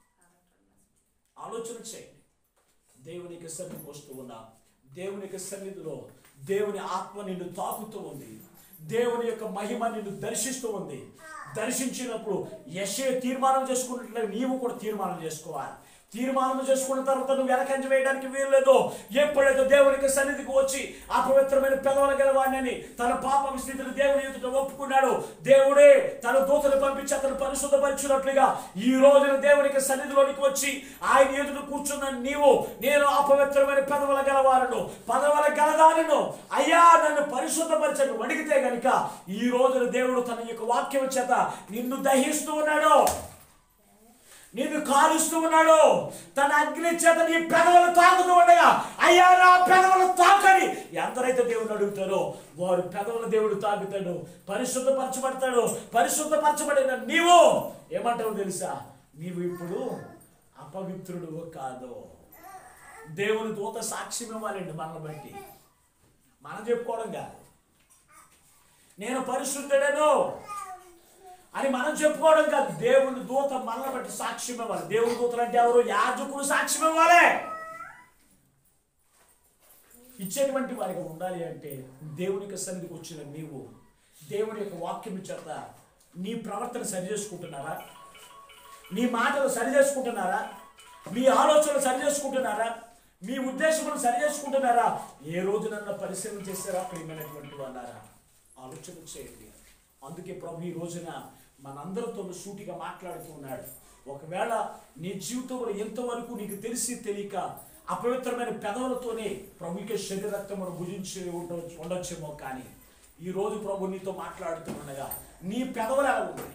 ఆలోచన చేయండి దేవునికి సన్నిధి వస్తూ ఉన్నా దేవుని యొక్క సన్నిధిలో దేవుని ఆత్మ నిన్ను తాకుతూ ఉంది దేవుని యొక్క మహిమ నిన్ను దర్శిస్తూ ఉంది దర్శించినప్పుడు యశే తీర్మానం చేసుకున్నట్లే నీవు కూడా తీర్మానం చేసుకోవాలి తీర్మానం చేసుకున్న తర్వాత నువ్వు వెనకంజ వేయడానికి వీలు లేదు ఎప్పుడైతే దేవునికి సన్నిధికి వచ్చి అపవిత్రమైన పెదవుల గలవాడిని తన పాప స్థితిని దేవుని ఎదుట ఒప్పుకున్నాడు దేవుడే తన దూతను పంపించి అతను పరిశుద్ధపరిచినట్లుగా ఈ రోజున దేవునికి సన్నిధిలోనికి వచ్చి ఆయన ఎదుట కూర్చున్న నీవు నేను అపవిత్రమైన పెదవుల గలవారను పదవుల గలదానను అయ్యా నన్ను పరిశుద్ధపరచను అడిగితే గనుక ఈ రోజున దేవుడు తన యొక్క వాక్యం చేత నిన్ను దహిస్తూ ఉన్నాడు నిన్ను కాలుస్తూ ఉన్నాడు తన అగ్ని చేత నీ పెదవులు తాకుతూ ఉండగా అయ్యా నా పెదవులు తాకని ఎందరైతే దేవుని అడుగుతారో వారు పెదవుల దేవుడు తాకుతాడు పరిశుద్ధపరచబడతాడు పరిశుద్ధపరచబడిన నీవు ఏమంటావు తెలుసా నీవు ఇప్పుడు అపవిత్రుడు కాదు దేవుని దూత సాక్ష్యం ఇవ్వాలండి మనల్ని బట్టి మనం చెప్పుకోవడం కాదు నేను పరిశుద్ధుడను అని మనం చెప్పుకోవడం కాదు దేవుని దూత మనల్ని బట్టి సాక్ష్యం ఇవ్వాలి దేవుని దూతలు అంటే ఎవరు యాజకులు సాక్ష్యం ఇవ్వాలి ఇచ్చేటువంటి వారిగా ఉండాలి అంటే దేవుని యొక్క సన్నిధికి వచ్చిన నీవు దేవుని యొక్క వాక్యం చేత నీ ప్రవర్తన సరి చేసుకుంటున్నారా నీ మాటలు సరి చేసుకుంటున్నారా మీ ఆలోచనలు సరి చేసుకుంటున్నారా మీ ఉద్దేశములు సరి చేసుకుంటున్నారా ఏ రోజు నన్ను పరిశీలన చేస్తారా ప్రియమైనటువంటి వాళ్ళారా ఆలోచన చేయండి అందుకే ప్రభు ఈ రోజున మనందరితో సూటిగా మాట్లాడుతూ ఉన్నాడు ఒకవేళ నీ జీవితంలో ఎంతవరకు నీకు తెలిసి తెలియక అపవిత్రమైన పెదవులతోనే ప్రభుకి శరీర రక్తమును భుజించి ఉండవచ్చు ఉండొచ్చేమో కానీ ఈ రోజు ప్రభు నీతో మాట్లాడుతుండగా నీ పెదవులు ఎలా ఉన్నాయి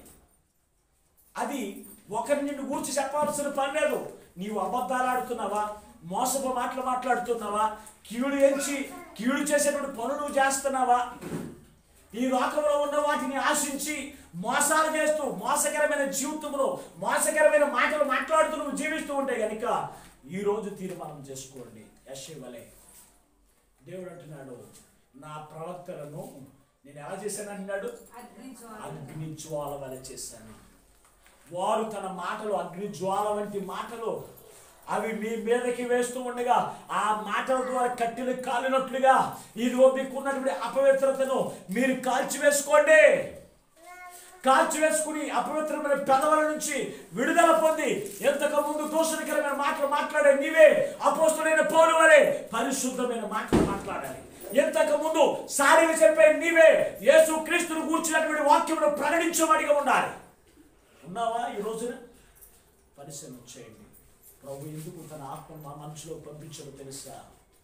అది ఒకరి నిన్ను గురించి చెప్పాల్సిన పని లేదు నీవు అబద్ధాలు ఆడుతున్నావా మోసపు మాటలు మాట్లాడుతున్నావా కీడు ఎంచి కీడు చేసేటువంటి పనులు నువ్వు చేస్తున్నావా ఈ లోకంలో ఉన్న వాటిని ఆశించి మోసాలు చేస్తూ మోసకరమైన జీవితంలో మోసకరమైన మాటలు మాట్లాడుతూ నువ్వు జీవిస్తూ ఉంటే కనుక ఈ రోజు తీర్మానం చేసుకోండి యశ్వలే దేవుడు అంటున్నాడు నా ప్రవక్తలను నేను ఎలా చేశాను అంటున్నాడు అగ్ని జ్వాల. అగ్ని జ్వాల వలె చేశాను వారు తన మాటలు అగ్ని జ్వాల వంటి మాటలు అవి మీ మీదకి వేస్తూ ఉండగా ఆ మాటల ద్వారా కట్టెలు కాలినట్లుగా ఇదిగో మీకున్నటువంటి అపవిత్రతను మీరు కాల్చివేసుకోండి కాల్చివేసుకుని అపవిత్రమైన పెదవుల నుంచి విడుదల పొంది ఎంతకు ముందు దోషణకరమైన మాటలు మాట్లాడే నీవే అపోస్తుడైన పౌరు వలె పరిశుద్ధమైన మాటలు మాట్లాడాలి ఎంతకు ముందు సారిగా చెప్పే నీవే యేసు క్రీస్తును కూర్చున్నటువంటి వాక్యమును ప్రకటించబడిగా ఉండాలి ఉన్నావా ఈ రోజున పరిశీలన చేయండి ప్రభు ఎందుకు తన ఆత్మ మా మనసులో పంపించడో తెలుసా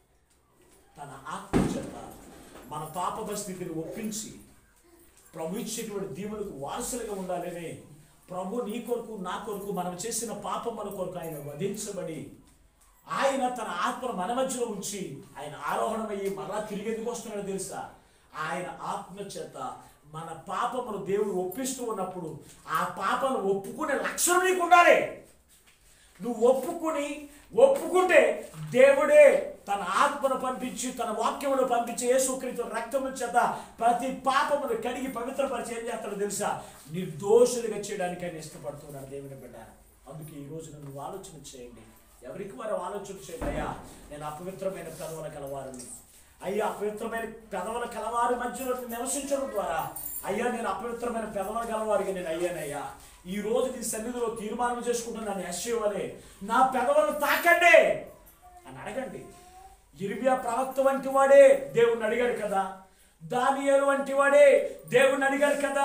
తన ఆత్మ చేత మన పాప స్థితిని ఒప్పించి ప్రభు ఇచ్చేటువంటి దీవులకు వారసులుగా ఉండాలని ప్రభు నీ కొరకు నా కొరకు మనం చేసిన పాపముల కొరకు ఆయన వధించబడి ఆయన తన ఆత్మను మన మధ్యలో ఉంచి ఆయన ఆరోహణమయ్యి మరలా తిరిగి ఎందుకు వస్తున్నాడో తెలుసా ఆయన ఆత్మ చేత మన పాపమును దేవుడు ఒప్పిస్తూ ఉన్నప్పుడు ఆ పాపను ఒప్పుకునే లక్షణం నీకు ఉండాలి నువ్వు ఒప్పుకుని ఒప్పుకుంటే దేవుడే తన ఆత్మను పంపించి తన వాక్యమును పంపించి యేసుక్రీస్తు రక్తము చేత ప్రతి పాపమును కడిగి పవిత్రపరిచి ఏం చేస్తాడో తెలుసా నిర్దోషులుగా చేయడానికి ఆయన ఇష్టపడుతున్నాడు దేవుని బిడ్డ అందుకే ఈ రోజు నువ్వు ఆలోచన చేయండి ఎవరికి వారు ఆలోచన చేయండి అయ్యా నేను అపవిత్రమైన పెదవుల కలవారిని అయ్యా అపవిత్రమైన పెదవుల కలవారి మధ్యలో నివసించడం ద్వారా అయ్యా నేను అపవిత్రమైన పెదవుల కలవారిగా నేను అయ్యానయ్యా ఈ రోజు నీ సన్నిధిలో తీర్మానం చేసుకుంటున్నాను యశ్వలే నా పెదవులను తాకండి అని అడగండి ఇరిమియా ప్రవక్త వంటి వాడే దేవుణ్ణి అడిగాడు కదా దానియేలు వంటి వాడే దేవుణ్ణి అడిగాడు కదా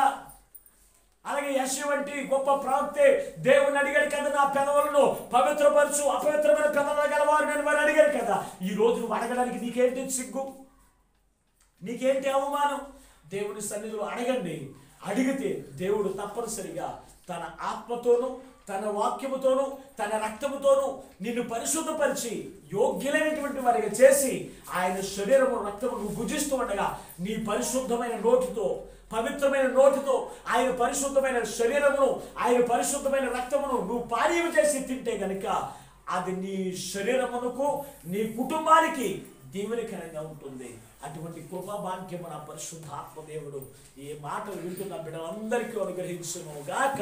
అలాగే యశ వంటి గొప్ప ప్రవక్తే దేవుని అడిగాడు కదా నా పెదవులను పవిత్రపరచు అపవిత్రమైన పెదవులు గలవారు నేను వారు అడిగాడు కదా ఈ రోజు నువ్వు అడగడానికి నీకేంటి సిగ్గు నీకేంటి అవమానం దేవుని సన్నిధిలో అడగండి అడిగితే దేవుడు తప్పనిసరిగా తన ఆత్మతోనూ తన వాక్యముతోనూ తన రక్తముతోనూ నిన్ను పరిశుద్ధపరిచి యోగ్యులైనటువంటి వారిగా చేసి ఆయన శరీరము రక్తము నువ్వు భుజిస్తూ ఉండగా నీ పరిశుద్ధమైన నోటితో పవిత్రమైన నోటితో ఆయన పరిశుద్ధమైన శరీరమును ఆయన పరిశుద్ధమైన రక్తమును నువ్వు పానీయం చేసి తింటే గనుక అది నీ శరీరమునకు నీ కుటుంబానికి దీవెనకరంగా ఉంటుంది అటువంటి కృపా భాగ్యము నా పరిశుద్ధ ఆత్మదేవుడు ఈ మాటలు వింటున్న బిడ్డలందరికీ అనుగ్రహించును గాక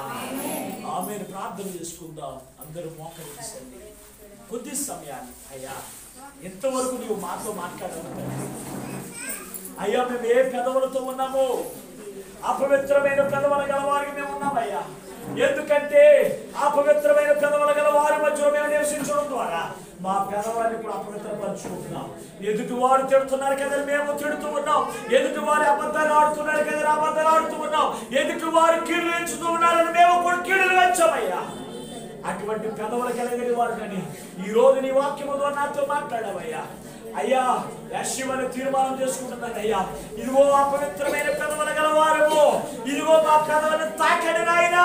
ఆమెను ప్రార్థన చేసుకుందాం అందరూ మోకరించండి కొద్ది సమయాన్ని అయ్యా ఎంతవరకు నీవు మాతో మాట్లాడాలి అయ్యా మేము ఏ పెదవులతో ఉన్నాము అపవిత్రమైన పెదవుల గలవారికి మేము ఉన్నామయ్యా ఎందుకంటే అపవిత్రమైన పెదవుల గల వారి మధ్యలో మేము నివసించడం ద్వారా మా పెదవారిని కూడా అపవిత్రపరుచుకుంటున్నాం ఎదుటి వారు తిడుతున్నారు కదా మేము తిడుతూ ఉన్నాం ఎదుటి వారి అబద్ధాలు ఆడుతున్నారు కదా అబద్ధాలు ఆడుతూ ఉన్నాం ఎదుటి వారు కీడులు ఎంచుతూ ఉన్నారని మేము కూడా కీడులు వెంచామయ్యా అటువంటి పెదవులు కలిగిన వారు కానీ ఈ రోజు నీ వాక్యము ద్వారా నాతో మాట్లాడావయ్యా అయ్యా యశివని తీర్మానం చేసుకుంటున్నాను అయ్యా ఇదిగో అపవిత్రమైన పెదవులు గలవారము ఇదిగో మా పెదవులను తాకండి నాయనా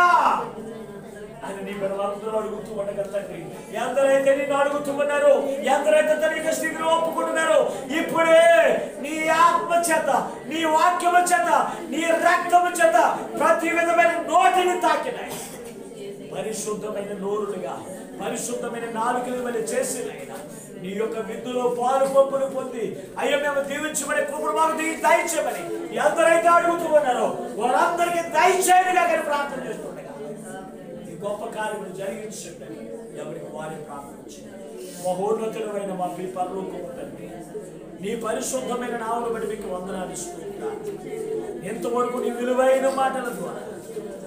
ఆయన నీ పిల్లలందరూ అడుగుతూ ఉండగా తండ్రి ఎందరైతే నిన్ను అడుగుతూ ఉన్నారు ఎందరైతే తన యొక్క స్థితిని ఒప్పుకుంటున్నారు ఇప్పుడే నీ ఆత్మ చేత నీ వాక్యము చేత నీ రక్తము చేత ప్రతి విధమైన నోటిని తాకినాయి పరిశుద్ధమైన నోరులుగా పరిశుద్ధమైన నాలుకల వల్ల చేసిన ఆయన నీ యొక్క విందులో పాలు పంపులు పొంది అయ్యో మేము దీవించమని కృపను మాకు దిగి దయచేయమని ఎందరైతే అడుగుతూ ఉన్నారో వారందరికీ దయచేయనిగా కానీ ప్రార్థన చేస్తుండగా ఈ గొప్ప కార్యములు జరిగించండి ఎవరికి వారి ప్రార్థించండి మహోన్నతులమైన మా మీ పరలోకము తండ్రి నీ పరిశుద్ధమైన నామను బట్టి మీకు వందనాలు ఇస్తూ ఉంటాను ఎంతవరకు నీ విలువైన మాటల ద్వారా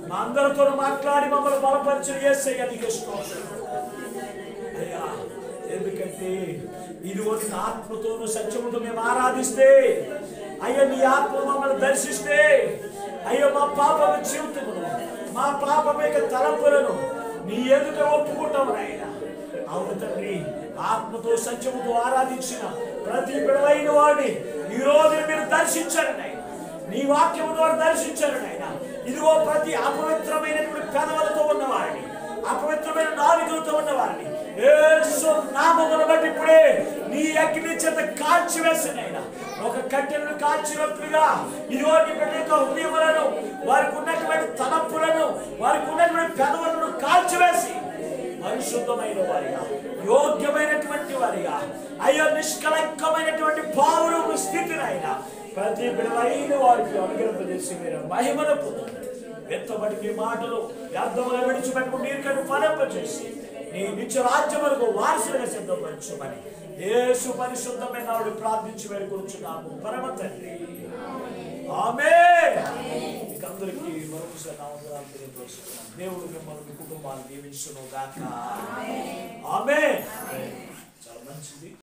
మా అందరితో మాట్లాడి మమ్మల్ని బలపరిచిన ఏసయ్య నీకు ఇష్టం అయ్యా ఎందుకంటే ఇదిగో నీ ఆత్మతోను సత్యముతో మేము ఆరాధిస్తే అయ్యా నీ ఆత్మ మమ్మల్ని దర్శిస్తే అయ్యో మా పాపమ జీవితమును మా పాపమ యొక్క తలంపులను నీ ఎదుట ఒప్పుకుంటాం నాయన అవును తండ్రి ఆత్మతో సత్యముతో ఆరాధించిన ప్రతి బిడవైన వాడిని ఈ రోజు మీరు దర్శించారు నాయన నీ వాక్యము ద్వారా దర్శించారు నాయన ఇదిగో ప్రతి అపవిత్రమైనటువంటి పెదవులతో ఉన్నవారిని అపవిత్రమైన నాలుగులతో ఉన్నవారిని యేసు నామమును బట్టి ఇప్పుడే నీ అగ్ని చేత కాల్చివేసినైనా ఒక కట్టెలను కాల్చినట్లుగా ఇదిగో నీ బిడ్డ యొక్క హృదయములను వారికి ఉన్నటువంటి తలపులను వారికి ఉన్నటువంటి పెదవులను కాల్చివేసి పరిశుద్ధమైన వారిగా యోగ్యమైనటువంటి వారిగా అయ్యో నిష్కలంకమైనటువంటి పావులు స్థితినైనా ప్రతి బిడలైన వారికి అనుగ్రహింపజేసి మీరు మహిమను పొందండి ఎత్తబడి మీ మాటలు వ్యర్థముగా విడిచిపెట్టుకుని మీరు కను ఫలింపజేసి నీ నిత్య రాజ్యములకు వారసులుగా సిద్ధపరచమని యేసు పరిశుద్ధమైన ఆవిడ ప్రార్థించి వేడుకొచ్చున్నాము పరమ తండ్రి ఆమె అందరికీ మరొకసారి నా వందనాలు తెలియపరుస్తున్నాను దేవుడు మిమ్మల్ని మీ కుటుంబాన్ని దీవించును గాక ఆమె చాలా మంచిది